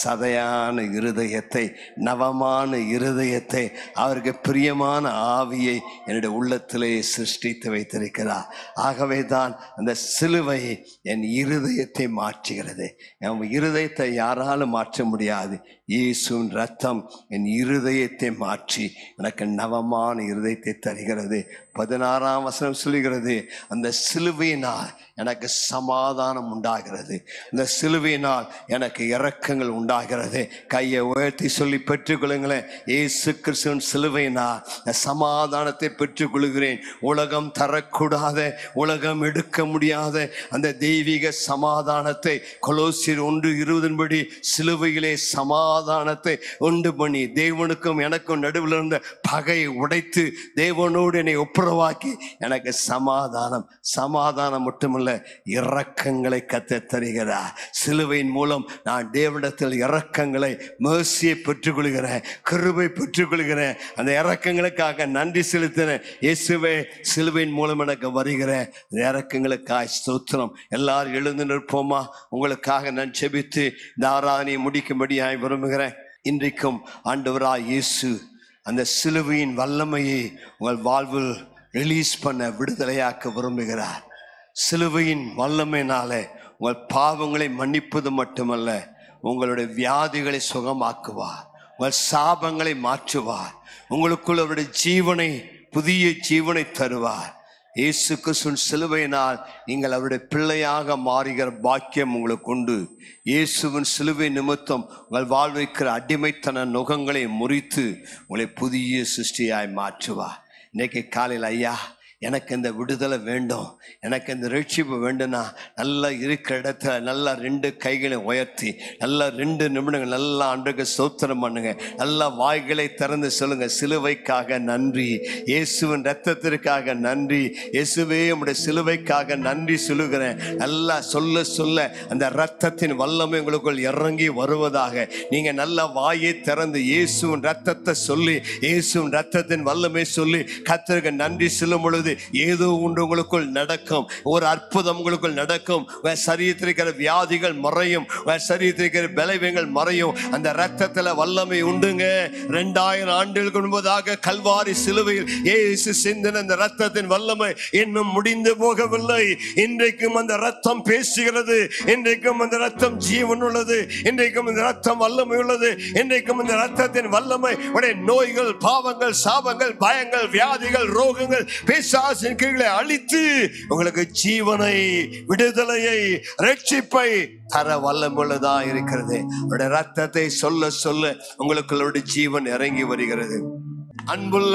சதையான இருதயத்தை நவமான இருதயத்தை அவருக்கு பிரியமான ஆவியை என்னுடைய உள்ளத்திலே சிருஷ்டித்து வைத்திருக்கிறார் ஆகவே தான் அந்த சிலுவை என் இருதயத்தை மாற்றுகிறது என் இருதயத்தை யாராலும் மாற்ற முடியாது இயேசுவின் ரத்தம் என் இருதயத்தை மாற்றி எனக்கு நவமான இருதயத்தை தருகிறது பதினாறாம் வசனம் சொல்லுகிறது அந்த சிலுவையினால் எனக்கு சமாதானம் உண்டாகிறது இந்த சிலுவையினால் எனக்கு இரக்கங்கள் உண்டாகிறது கையை உயர்த்தி சொல்லி பெற்றுக்கொள்ளுங்களேன் இயேசு கிறிஸ்துவின் சிலுவையினால் நான் சமாதானத்தை பெற்றுக்கொள்கிறேன் உலகம் தரக்கூடாத உலகம் எடுக்க முடியாத அந்த தெய்வீக சமாதானத்தை கொலோசியர் ஒன்று இருபதின்படி சிலுவையிலே சமாதானத்தை உண்டு பண்ணி தேவனுக்கும் எனக்கும் நடுவில் இருந்த பகையை உடைத்து தேவனோடு என்னை ஒப்புரவாக்கி எனக்கு சமாதானம் சமாதானம் மட்டுமல்ல இரக்கங்களை கத்த தருகிறார் சிலுவையின் மூலம் நான் தேவனிடத்தில் இரக்கங்களை மேசியை பெற்றுக்கொள்கிறேன் கிருபை பெற்றுக்கொள்கிறேன் அந்த இரக்கங்களுக்காக நன்றி செலுத்தினேன் இயேசுவே சிலுவையின் மூலம் எனக்கு வருகிற இந்த இரக்கங்களுக்காய் ஸ்தோத்திரம் எல்லாரும் எழுந்து நிற்போமா உங்களுக்காக நான் செபித்து இந்த ஆராதனையை முடிக்கும்படியாய் விரும்புகிறேன் இன்றைக்கும் ஆண்டவராய் இயேசு அந்த சிலுவையின் வல்லமையை உங்கள் வாழ்வில் ரிலீஸ் பண்ண விடுதலையாக்க விரும்புகிறார் சிலுவையின் வல்லமையினாலே உங்கள் பாவங்களை மன்னிப்பது மட்டுமல்ல உங்களுடைய வியாதிகளை சுகமாக்குவார் உங்கள் சாபங்களை மாற்றுவார் உங்களுக்குள் அவருடைய ஜீவனை புதிய ஜீவனை தருவார் இயேசு கிறிஸ்துவின் சிலுவையினால் நீங்கள் அவருடைய பிள்ளையாக மாறுகிற பாக்கியம் உங்களுக்கு உண்டு இயேசுவின் சிலுவை நிமித்தம் உங்கள் வாழ்விக்கிற அடிமைத்தன நுகங்களை முறித்து உங்களை புதிய சிருஷ்டியாய் மாற்றுவார் இன்னைக்கு காலையில் ஐயா எனக்கு இந்த விடுதலை வேண்டும் எனக்கு இந்த ரட்சிப்பு வேண்டும்னா நல்லா இருக்கிற இடத்துல நல்லா ரெண்டு கைகளை உயர்த்தி நல்லா ரெண்டு நிமிடங்கள் நல்லா அன்றைக்கு சோத்திரம் பண்ணுங்க நல்லா வாய்களை திறந்து சொல்லுங்க சிலுவைக்காக நன்றி இயேசுவின் ரத்தத்திற்காக நன்றி இயேசுவே உடைய சிலுவைக்காக நன்றி சொல்லுகிறேன் நல்லா சொல்ல சொல்ல அந்த ரத்தத்தின் வல்லமை உங்களுக்குள் இறங்கி வருவதாக நீங்க நல்ல வாயை திறந்து இயேசுவின் ரத்தத்தை சொல்லி இயேசுவின் ரத்தத்தின் வல்லமை சொல்லி கத்தருக்கு நன்றி சொல்லும் பொழுது ஏதோ ஒன்று உங்களுக்குள் நடக்கும் ஒரு அற்புதம் உங்களுக்குள் நடக்கும் உங்க சரீரத்தில் இருக்கிற வியாதிகள் மறையும் உங்க சரீரத்தில் இருக்கிற பலவீனங்கள் மறையும் அந்த ரத்தத்துல வல்லமை உண்டுங்க ரெண்டாயிரம் ஆண்டுகளுக்கு முன்பதாக கல்வாரி சிலுவையில் இயேசு சிந்தின அந்த ரத்தத்தின் வல்லமை இன்னும் முடிந்து போகவில்லை இன்றைக்கும் அந்த ரத்தம் பேசுகிறது இன்றைக்கும் அந்த ரத்தம் ஜீவன் உள்ளது இன்றைக்கும் இந்த ரத்தம் வல்லமை உள்ளது இன்றைக்கும் இந்த ரத்தத்தின் வல்லமை உடைய நோய்கள் பாவங்கள் சாபங்கள் பயங்கள் வியாதிகள் ரோகங்கள் பேசாசின் கீழே அழித்து உங்களுக்கு ஜீவனை விடுதலையை ரட்சிப்பை தர வல்லமுள்ளதா இருக்கிறது அவருடைய ரத்தத்தை சொல்ல சொல்ல உங்களுக்குள்ள ஜீவன் இறங்கி வருகிறது அன்புள்ள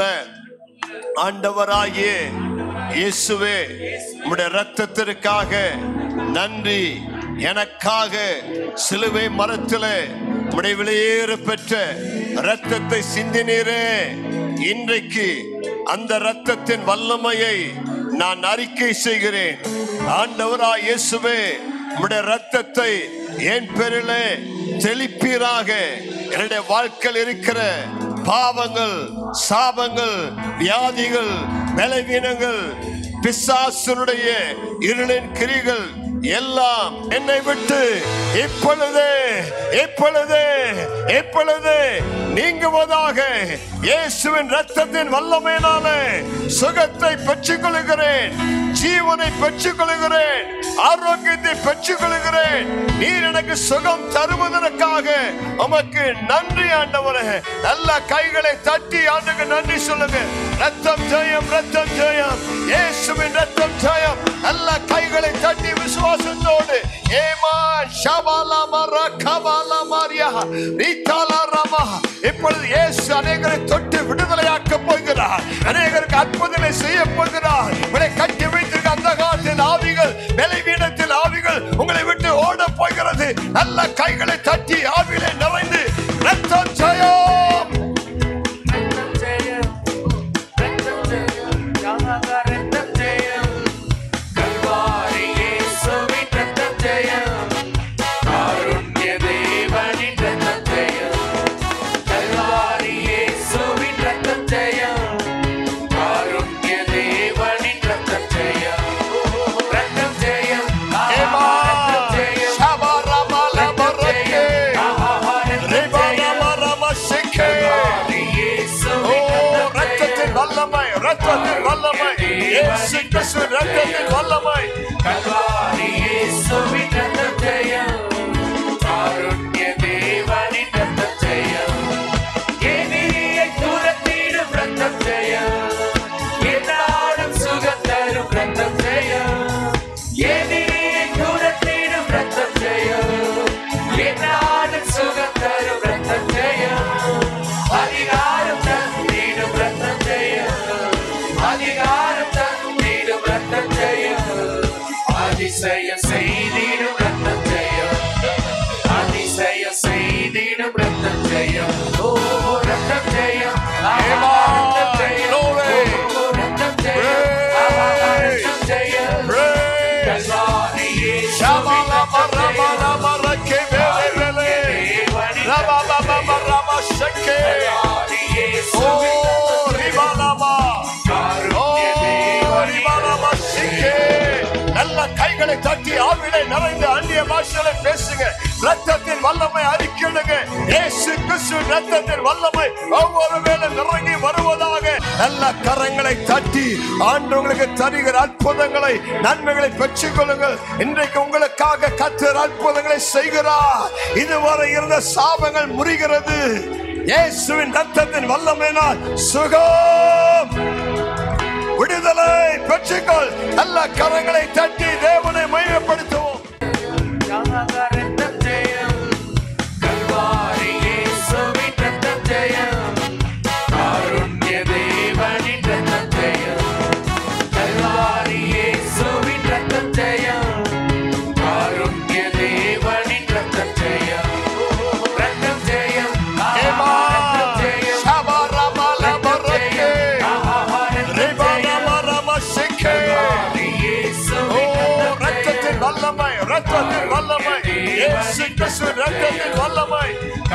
ஆண்டவராகிய இயேசுவே உம்முடைய ரத்தத்திற்காக நன்றி எனக்காக சிலுவை மரத்திலே உம்முடைய விலையேற பெற்ற ரத்தத்தை சிந்தினீரே இன்றைக்கு அந்த ரத்தத்தின் வல்லமையை நான் அறிக்கை செய்கிறேன் ஆண்டவராய் இயேசுவே உம்முடைய ரத்தத்தை என் பேரிலே தெளிப்பீராக என்னுடைய வாழ்க்கையில் இருக்கிற பாவங்கள் சாபங்கள் வியாதிகள் பலவீனங்கள் பிசாசனுடைய இருளின் கிரிகள் எல்லாம் என்னை விட்டு இப்பொழுது இப்பொழுது இப்பொழுது நீங்குவதாக இயேசுவின் ரத்தத்தின் வல்லமையினாலே சுகத்தை பெற்றுக் கொள்கிறேன் ஜீவனை பெற்றுக் கொள்கிறேன் ஆரோக்கியத்தை பெற்றுக் கொள்கிறேன் நீர் எனக்கு சுகம் தருவதற்காக உமக்கு நன்றி ஆண்டவரே நல்ல கைகளை தட்டி ஆண்டுக்கு நன்றி சொல்லுங்க ரத்தம் ஜெயம் ரத்தம் ஜெயம் இயேசுவின் ரத்தம் ஜெயம் நல்ல கைகளை தட்டி விசுவாசத்தோடு ஏமா ஷபாலா மரா கபாலா மாரியா ரீதாலா ராமா இப்பொழுது இயேசு அநேகரை தொட்டு விடுதலையாக்க போகிறார் அநேகருக்கு அற்புதங்களை செய்ய போகிறார் உங்களை கட்டி வைத்திருக்க அந்த காலத்தில் ஆவிகள் பலவீனத்தில் ஆவிகள் உங்களை விட்டு ஓட போகிறது நல்ல கைகளை தட்டி ஆவிகளை நிறைந்து ரத்தம் ஜெயம் ரத்தம் ஜெயம் ரத்தம் ஜெயம் யாக ரத்தம் ஜெயம் கல்வாரி இயேசுவின் ரத்தம் ஜெயம் காருண்ய தேவனின் ரத்தம் ஜெயம் கல்வாரி இயேசுவின் ரத்தம் ஜெயம் காருண்ய தேவனின் ரத்தம் ஜெயம் ரத்தம் ஜெயம் ஏமா ரத்தம் ஜெயம் ஷபாரமல பரக்கே ஆஹா ரத்தம் ஜெயம் ரிபாரமரம சிக்கே கல்வாரி ஓ இயேசுவின் ரத்தம் ரத்தத்தின் ஜெயம் வல்லமை ரத்தத்தின் வல்லமை இயேசு கிறிஸ்து ரத்தத்தின் வல்லமை கல்வாரி இயேசுவின் ரத்தம் ஜெயம் காருண்ய தேவனின் ரத்தம் ஜெயம் எதிரியை துரத்திடும் ரத்தம் ஜெயம் என்னாலும் சுகம் தரும் ரத்தம் ஜெயம் எதிரியை துரத்திடும் ரத்தம் ஜெயம் என்னாலும் சுகம் தரும் ரத்தம் ஜெயம் அதிகாரம் தந்திடும் ரத்தம் ஜெயம் அதிகாரம் தந்திடும் ரத்தம் ஜெயம் அதிசயம் செய்திடும் ரத்தம் ஜெயம் அதிசயம் செய்திடும் ரத்தம் ஜெயம் ஓ ரத்தம் ஜெயம் ஆஹா, ரத்தம் ஜெயம் Glory. ஓ, ரத்தம் ஜெயம் ஆஹா, ரத்தம் ஜெயம் Praise. கல்வாரி இயேசுவின் ஷபாரமரம ரத்தம் ரக்கே ஜெயம். வேலே வேலே தேவனின் ரபாபபபரம சக்கே கல்வாரி ஓ இயேசுவின் ரத்தம் ஜெயம். ரிபாலமா ஓ காருண்ய தேவனின் ரிபாலம சிக்கே நல்ல கைகளை தட்டி ஆவிலை நிறைந்து அந்நிய பாஷையில பேசுங்க ரத்தத்தின் வல்லமை அறிக்கிடுங்க இயேசு கிறிஸ்து ரத்தத்தின் வல்லமை ஒவ்வொரு வேளை நிறங்கி வருவதாக நல்ல கரங்களை தட்டி ஆண்டவங்களுக்கு தருகிற அற்புதங்களை நன்மைகளை பெற்றுக் கொள்ளுங்கள் இன்றைக்கு உங்களுக்காக கத்தர் அற்புதங்களை செய்கிறார் இதுவரை இருந்த சாபங்கள் முறிகிறது இயேசுவின் ரத்தத்தின் வல்லமையினால் சுகம் விடுதலை பெற்றுக்கொள் நல்ல கரங்களை தட்டி தேவனை மையப்படுத்துவோம் ரத்தம் ஜெயம் கல்வாரி இயேசுவின் ரத்தம் ஜெயம் காருண்ய தேவனின் ரத்தம் ஜெயம் கல்வாரி இயேசுவின் ரத்தம் ஜெயம் காருண்ய தேவனின் ரத்தம் ஜெயம் ரத்தம் ஜெயம் ஏமா, ரத்தம் ஜெயம் ஷபரமல பரக்கே, ரிபரமரம சிக்கே. ஓ, ரத்தத்தின் வல்லமை ரத்தத்தின் வல்லமை இயேசு கிறிஸ்து ரத்தத்தின் வல்லமை